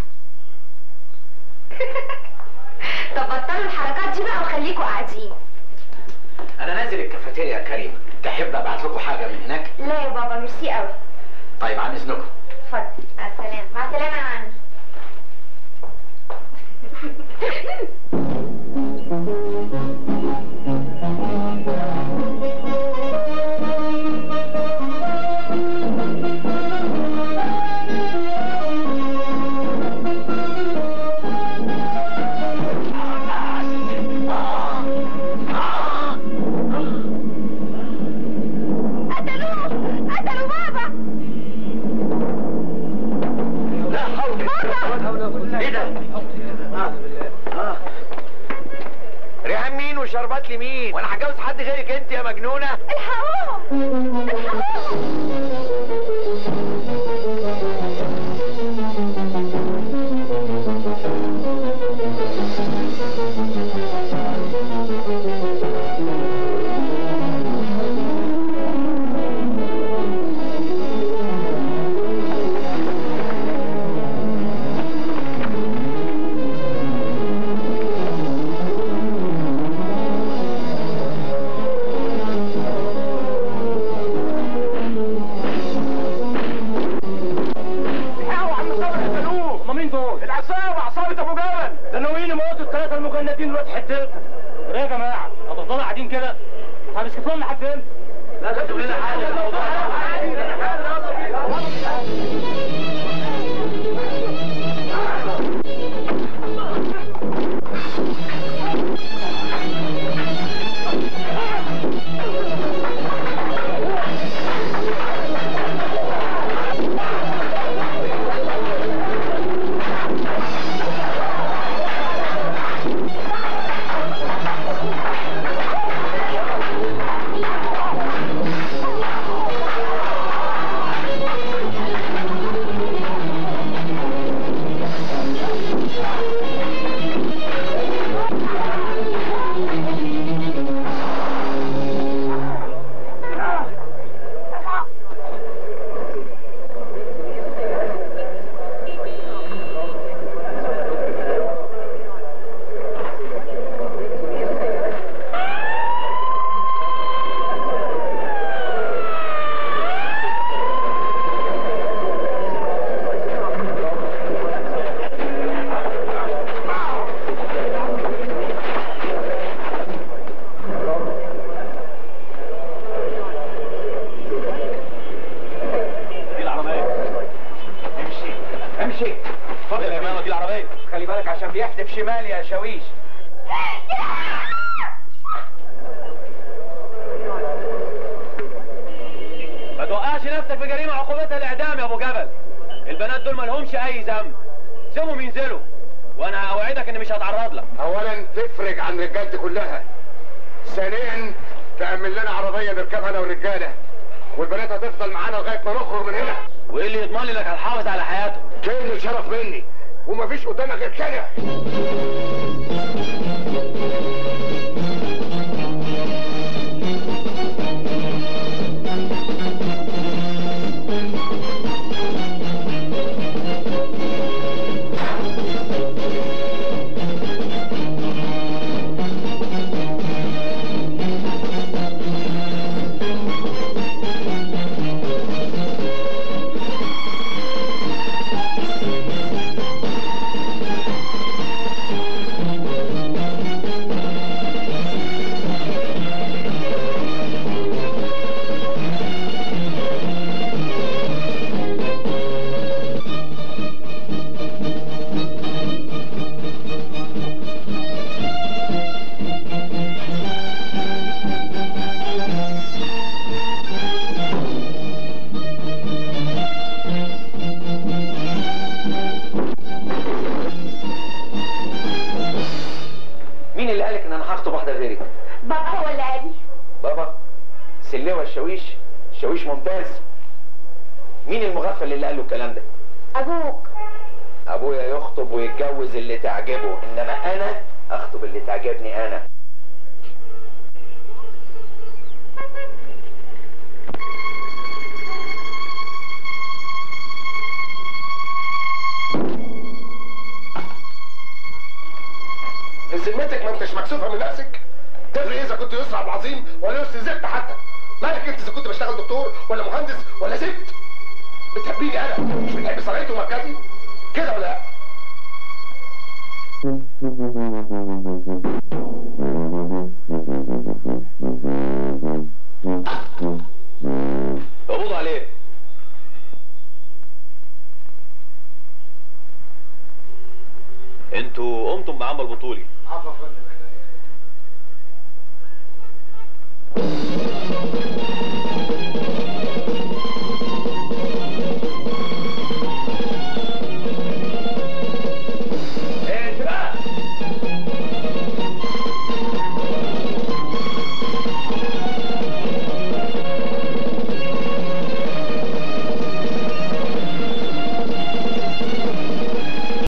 طب بطلوا الحركات دي بقى وخليكوا قاعدين انا نازل الكافيتيريا يا كريم تحب ابعت لكم حاجه من هناك لا يا بابا ميرسي قوي طيب عن اذنكم اتفضل مع السلامه مع السلامه يا عم قتلوه قتلوا بابا لا حول ايه ده؟ آه. ريحان مين وشربات لي مين؟ وانا هتجوز حد غيرك انت يا مجنونه؟ الحقوهم الحقوا عم صابر قتلوه هما مين دول؟ العصابة عصابة ابو جبل ده ناويين يموتوا الثلاثة المجندين دلوقتي حتتهم ايه يا جماعة؟ هتفضلوا قاعدين كده؟ هتسكتوا لنا لحد امتى؟ لا تكتب لنا دي العربية امشي امشي اتفضل يا ماما دي العربية خلي بالك عشان بيحدف شمال يا شاويش ما توقعش نفسك في جريمة عقوبتها الإعدام يا أبو جبل البنات دول مالهمش أي ذنب سيبهم ينزلوا وأنا أوعدك إني مش هتعرض لك اولا تفرج عن رجالتي كلها ثانيا تأمن لنا عربية نركبها انا والرجالة والبنات هتفضل معانا لغاية ما نخرج من هنا وإيه اللي يضمن لي إنك هتحافظ على حياتهم كلمة شرف مني ومفيش قدامك غير كده مين اللي قالك ان انا هخطب واحدة غيرك؟ بابا هو اللي قال لي بابا سلوى الشاويش شاويش ممتاز مين المغفل اللي قال له الكلام ده ابوك ابويا يخطب ويتجوز اللي تعجبه انما انا اخطب اللي تعجبني انا من ذمتك ما انتش مكسوفه من نفسك تفرق اذا كنت يسرى عبد العظيم ولا يسري زفت حتى مالك انت اذا كنت بشتغل دكتور ولا مهندس ولا زفت بتحبيني انا مش بتحبي صنعتي ومركزي كده ولا لا اقبضوا عليه انتوا قمتم بعمل بطولي عفوا يا فندم